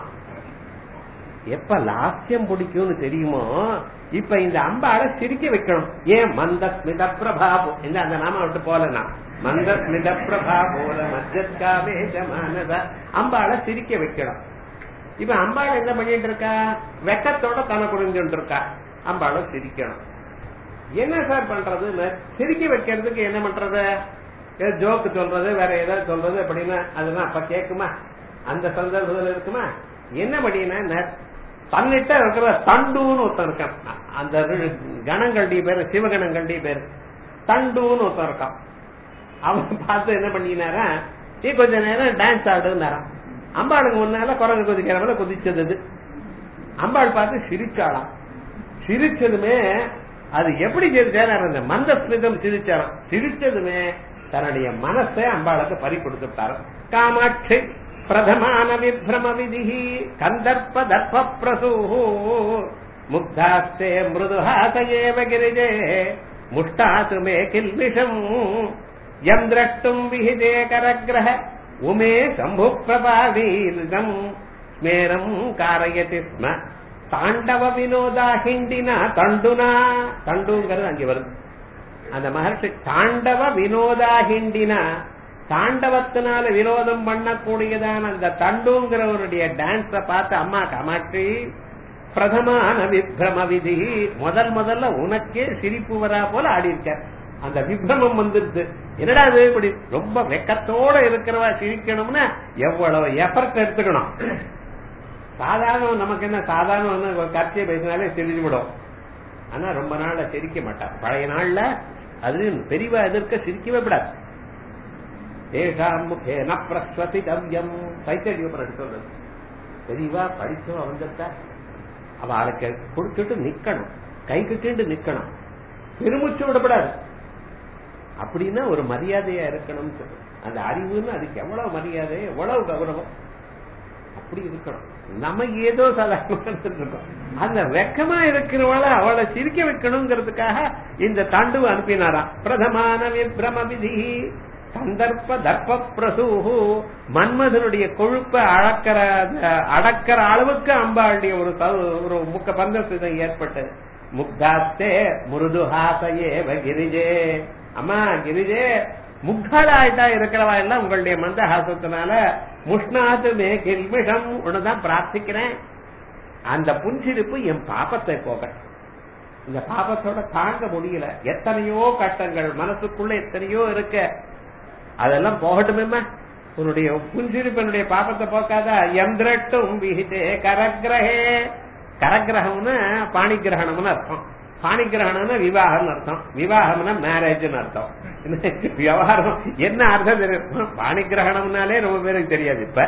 எப்ப லாஸ்யம் பிடிக்கும்னு தெரியுமோ இப்ப இந்த அம்பாளை சிரிக்க வைக்கணும் ஏன் மந்த ஸ்மித பிரபாபோ இந்த அந்த நாம விட்டு போலனா மந்த ஸ்மித பிரபா போல மத்தியமானத அம்பாளை சிரிக்க வைக்கணும் இப்ப அம்பாள் என்ன பண்ணிட்டு இருக்கா வெக்கத்தோட தன குடிஞ்சுட்டு இருக்கா அம்பாளும் சிரிக்கணும் என்ன சார் பண்றது சிரிக்க வைக்கிறதுக்கு என்ன பண்றது ஏதோ ஜோக்கு சொல்றது வேற ஏதாவது சொல்றது அப்படின்னா அதெல்லாம் அப்ப கேக்குமா அந்த சந்தர்ப்பத்தில் இருக்குமா என்ன பண்ணினா தன்னிட்ட இருக்கிற தண்டுன்னு ஒருத்தன் இருக்கான் அ- அந்த ரெண்டு கணங்கண்டி பேரு சிவகணங்கண்டி பேரு தண்டுன்னு ஒருத்தன் இருக்கான் அவன் பார்த்து என்ன பண்ணினாரா நீ கொஞ்ச நேரம் டான்ஸ் ஆடுனாராம் அம்பாளுக்கு முன்னால குரங்கு குதிக்கிறவங்கள குதிச்சது அது. அம்பாள் பார்த்து சிரிச்சாளாம் சிரிச்சதுமே அது எப்படி சிரிச்சாரு அந்த மந்தஸ்மிதம் சிரிச்சாராம் சிரிச்சதுமே தன்னுடைய மனசை அம்பாளுக்கு பறி கொடுத்துட்டாரு காமாட்சி பிரதமான விப்ரம விதி கந்தர்ப்ப தர்ப்ப பிரசூ முக்தாஸ்தே மிருதுஹாசயேவ கிரிஜே முஷ்டாத்து மே கில்மிஷம் யம் திரஷ்டும் விஹிதே கரகிரஹ உமே சம்பு பிரபாதீலிதம் ஸ்மேரம் காரயதி ஸ்ம தாண்டவ வினோதா ஹிண்டினா தண்டுனா தண்டுங்கிறது அங்கே வருது அந்த மகர்ஷி தாண்டவ வினோதா ஹிண்டினா தாண்டவத்தினால வினோதம் பண்ணக்கூடியதான அந்த தண்டுங்கிறவருடைய டான்ஸ பார்த்து அம்மா காமாட்சி பிரதமான விப்ரம விதி முதல் முதல்ல உனக்கே சிரிப்பு வரா போல ஆடி இருக்க அந்த விப்ரமம் வந்துருது என்னடா இது இப்படி ரொம்ப வெக்கத்தோட இருக்கிறவா சிரிக்கணும்னா எவ்வளவு எஃபர்ட் எடுத்துக்கணும் சாதாரண நமக்கு என்ன சாதாரண வந்து ஒரு கட்சியை பேசினாலே சிரிச்சு விடும் ஆனா ரொம்ப நாள்ல சிரிக்க மாட்டான் பழைய நாள்ல அதுலயும் பெரியவா எதிர்க்க சிரிக்கவே விடாது தேஷாம் முகேன பிரஸ்வசிதவ்யம் சைத்தடியோபுரம் சொல்றது பெரியவா படிச்சோம் வந்துட்டா அவ அவளுக்கு கொடுத்துட்டு நிக்கணும் கை கட்டிட்டு நிக்கணும் பெருமுச்சு விடப்படாது அப்படின்னா ஒரு மரியாதையா இருக்கணும் அந்த அறிவுன்னு அதுக்கு எவ்வளவு மரியாதை எவ்வளவு கௌரவம் அப்படி இருக்கணும் நம்ம ஏதோ சாதாரணமா இருக்கோம் அந்த வெக்கமா இருக்கிறவள அவளை சிரிக்க வைக்கணுங்கிறதுக்காக இந்த தாண்டுவ அனுப்பினாராம் பிரதமான விப்ரம விதி சந்தர்ப்ப தர்ப்ப பிரசூஹு மன்மதனுடைய கொழுப்பை அளக்கிற அடக்கிற அளவுக்கு அம்பாளுடைய ஒரு ச- ஒரு முக்க பந்தசிதம் ஏற்பட்டது முக்தாஸ்தே முருதுஹாசையே கிரிஜே அம்மா கிரிஜே முக்தாளாயிட்டா இருக்கிறவா எல்லாம் உங்களுடைய மந்தஹாசத்தினால முஷ்ணாத்து மே கில்மிஷம் உன்னதான் பிரார்த்திக்கிறேன் அந்த புஞ்சிருப்பு என் பாப்பத்தை போக இந்த பாபத்தோட தாங்க முடியல எத்தனையோ கட்டங்கள் மனசுக்குள்ள எத்தனையோ இருக்க அதெல்லாம் போகட்டுமேம்மா உன்னுடைய புஞ்சிருப்பு என்னுடைய பாபத்தை போக்காதா எந்திரட்டும் விகிதே கரகிரகே கரகிரகம்னா பாணிகிரகணம்னு அர்த்தம் பாணிகிரகணம்னா விவாகம்னு அர்த்தம் விவாகம்னா மேரேஜ்னு அர்த்தம் விவகாரம் என்ன அர்த்தம் தெரியும் பாணிகிரகணம்னாலே ரொம்ப பேருக்கு தெரியாது இப்ப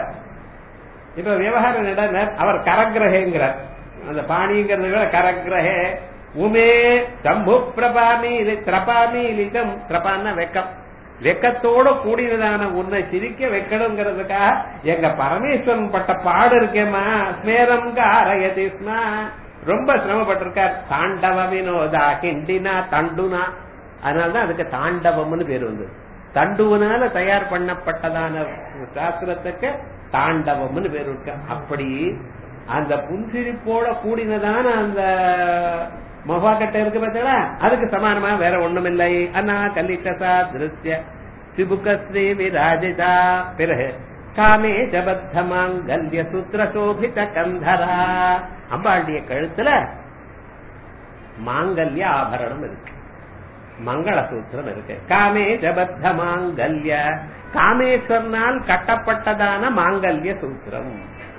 இப்ப விவகாரம் என்ன அவர் கரகிரகங்கிறார் அந்த பாணிங்கிறது விட கரகிரகே உமே சம்பு பிரபாமி திரபாமி லிதம் திரபான்னா வெக்கம் வெக்கத்தோட கூடியதான உன்னை சிரிக்க வைக்கணுங்கிறதுக்காக எங்க பரமேஸ்வரன் பட்ட பாடு இருக்கேம்மா ஸ்மேரம் காரயதிஸ்மா ரொம்ப சிரமப்பட்டிருக்கார் தாண்டவ வினோதா கிண்டினா தண்டுனா அதனாலதான் அதுக்கு தாண்டவம்னு பேர் வந்தது தண்டுவனால தயார் பண்ணப்பட்டதான சாஸ்திரத்துக்கு தாண்டவம்னு பேர் இருக்கு அப்படி அந்த புன்சிரிப்போட கூடினதான அந்த மொபாக்கட்ட இருக்கு பார்த்தீங்களா அதுக்கு சமானமா வேற ஒண்ணுமில்லை அண்ணா கல்லிக்கசா திருஷ்ய சிபுகஸ்ரீ விராஜிதா பிறகு காமே ஜபத்த மாங்கல்ய சுத்திர சோபித கந்தரா அம்பாளுடைய கழுத்துல மாங்கல்ய ஆபரணம் இருக்கு மங்களசூத்திரம் இருக்கு காமே ஜபத்த மாங்கல்ய காமேஸ்வரனால் கட்டப்பட்டதான மாங்கல்ய சூத்திரம்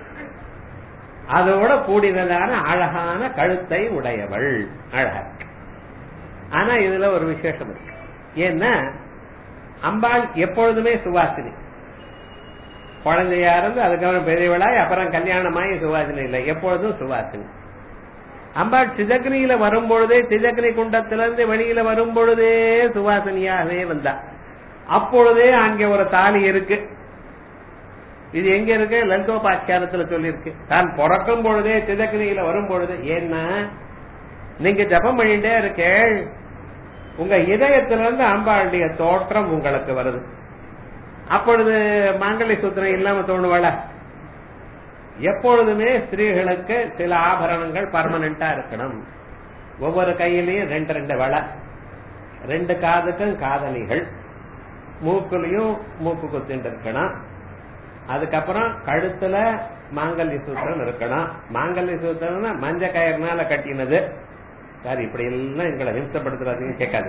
அதோட கூடினதான அழகான கழுத்தை உடையவள் அழகா இருக்கு. ஆனா இதுல ஒரு விசேஷம் இருக்கு ஏன்னா அம்பாள் எப்பொழுதுமே சுவாசினி குழந்தையா இருந்து அதுக்கப்புறம் பெரியவளாய் அப்புறம் கல்யாணமாயி சுவாசினி இல்லை எப்பொழுதும் சுவாசினி அம்பாள் சிதக்னியில வரும்பொழுதே சிதக்னி குண்டத்திலிருந்து வெளியில வரும்பொழுதே சுவாசினியாகவே வந்தா அப்பொழுதே அங்கே ஒரு தாலி இருக்கு இது எங்க இருக்கு லலிதோபாக்கியானத்துல சொல்லியிருக்கு தான் பிறக்கும் பொழுதே சிதக்னியில வரும் பொழுது ஏன்னா நீங்க ஜபம் பண்ணிட்டே இருக்கேள் உங்க இதயத்திலிருந்து அம்பாளுடைய தோற்றம் உங்களுக்கு வருது அப்பொழுது மாங்கல்ய சூத்திரம் இல்லாம தோணுவாள எப்பொழுதுமே ஸ்திரீகளுக்கு சில ஆபரணங்கள் பர்மனண்டா இருக்கணும் ஒவ்வொரு கையிலையும் ரெண்டு ரெண்டு வளை ரெண்டு காதுக்கும் காதலிகள் மூக்குலயும் மூக்கு குத்திட்டு இருக்கணும் அதுக்கப்புறம் கழுத்துல மாங்கல்ய சூத்திரம் இருக்கணும் மாங்கல்ய சூத்திரம்னா மஞ்ச கயிறுனால கட்டினது சார் இப்படி எல்லாம் எங்களை ஹிம்சப்படுத்துறாதீங்க கேட்காது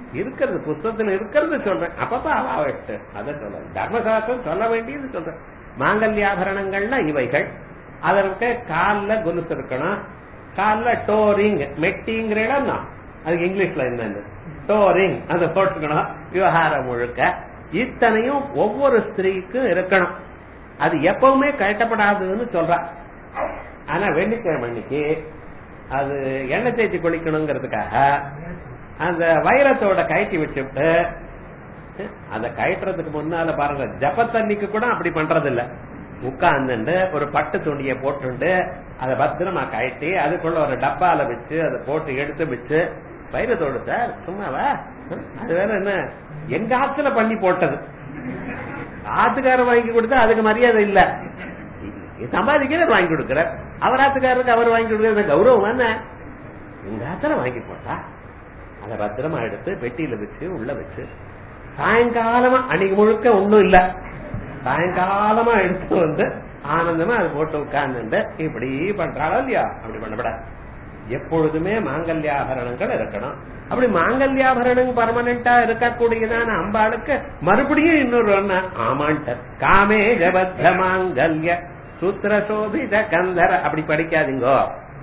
இருக்கிறது புஸ்தகத்துல இருக்கிறது சொல்றேன் அப்பப்ப அவாவட்டு அதை சொல்றேன் தர்மசாஸ்திரம் சொல்ல வேண்டியது சொல்றேன் மாங்கல்யாபரணங்கள்னா இவைகள் அதற்கு கால்ல கொலுசு இருக்கணும் கால்ல டோரிங் மெட்டிங்கிற இடம் தான் அதுக்கு இங்கிலீஷ்ல என்னன்னு டோரிங் அதை போட்டுக்கணும் விவகாரம் முழுக்க இத்தனையும் ஒவ்வொரு ஸ்திரீக்கும் இருக்கணும் அது எப்பவுமே கட்டப்படாதுன்னு சொல்றா ஆனா வெள்ளிக்கிழமை அன்னைக்கு அது எண்ணெய் தேய்ச்சி குளிக்கணுங்கிறதுக்காக அந்த வைரத்தோட கயட்டி வச்சுட்டு அந்த கயட்டுறதுக்கு முன்னால பாருங்க ஜப்பத்தண்ணிக்கு கூட அப்படி பண்றது இல்ல உட்கார்ந்துட்டு ஒரு பட்டு துணியை போட்டுண்டு அதை பத்திரமா கயட்டி அதுக்குள்ள ஒரு டப்பால வச்சு அதை போட்டு எடுத்து வச்சு வைரத்தோடு சார் சும்மாவா அது வேற என்ன எங்க ஆத்துல பண்ணி போட்டது ஆத்துக்காரர் வாங்கி கொடுத்தா அதுக்கு மரியாதை இல்ல சம்பாதிக்கிறார் வாங்கி கொடுக்கிறார் அவர் ஆத்துக்காரருக்கு அவர் வாங்கி கொடுக்கறது கௌரவம் என்ன எங்க ஆத்துல வாங்கி போட்டா அதை பத்திரமா எடுத்து பெட்டியில வச்சு உள்ள வச்சு சாயங்காலமா அன்னைக்கு முழுக்க ஒண்ணும் இல்ல சாயங்காலமா எடுத்து வந்து ஆனந்தமா அது போட்டு உட்கார்ந்து இப்படி பண்றாளோ இல்லையா அப்படி பண்ணப்படாது எப்பொழுதுமே மாங்கல்யாபரணங்கள் இருக்கணும் அப்படி மாங்கல்யாபரணம் பர்மனண்டா இருக்கக்கூடியதான அம்பாளுக்கு மறுபடியும் இன்னொரு ஆமாண்ட காமே ஜபத்த மாங்கல்ய சூத்திர சோபித கந்தர அப்படி படிக்காதீங்கோ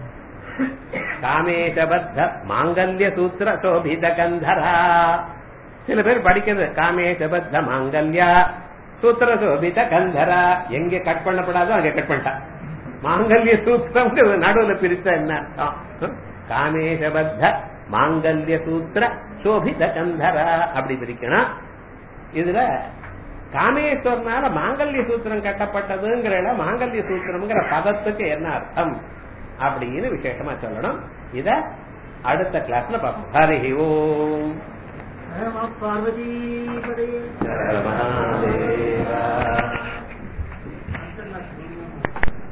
காமேஷபத்த மாங்கல்ய சூத்திர சோபித கந்தரா சில பேர் படிக்கிறது காமேஷபத்த மாங்கல்யா சூத்திர சோபித கந்தரா எங்க கட் பண்ணப்படாதோ அங்க கட் பண்ணிட்டான் மாங்கல்ய சூத்திரம் நடுவுல பிரிச்சா என்ன அர்த்தம் காமேஷபத்த மாங்கல்ய சூத்திர சோபித கந்தரா அப்படி பிரிக்கணும் இதுல காமேஸ்வரனால மாங்கல்ய சூத்திரம் கட்டப்பட்டதுங்கிற இடம் மாங்கல்ய சூத்திரம்ங்கிற பதத்துக்கு என்ன அர்த்தம் அப்படின்னு விசேஷமா சொல்லணும் இத அடுத்த கிளாஸ்ல பார்ப்போம் ஹரி ஓம் பார்வதி ஜெய மகாதேவா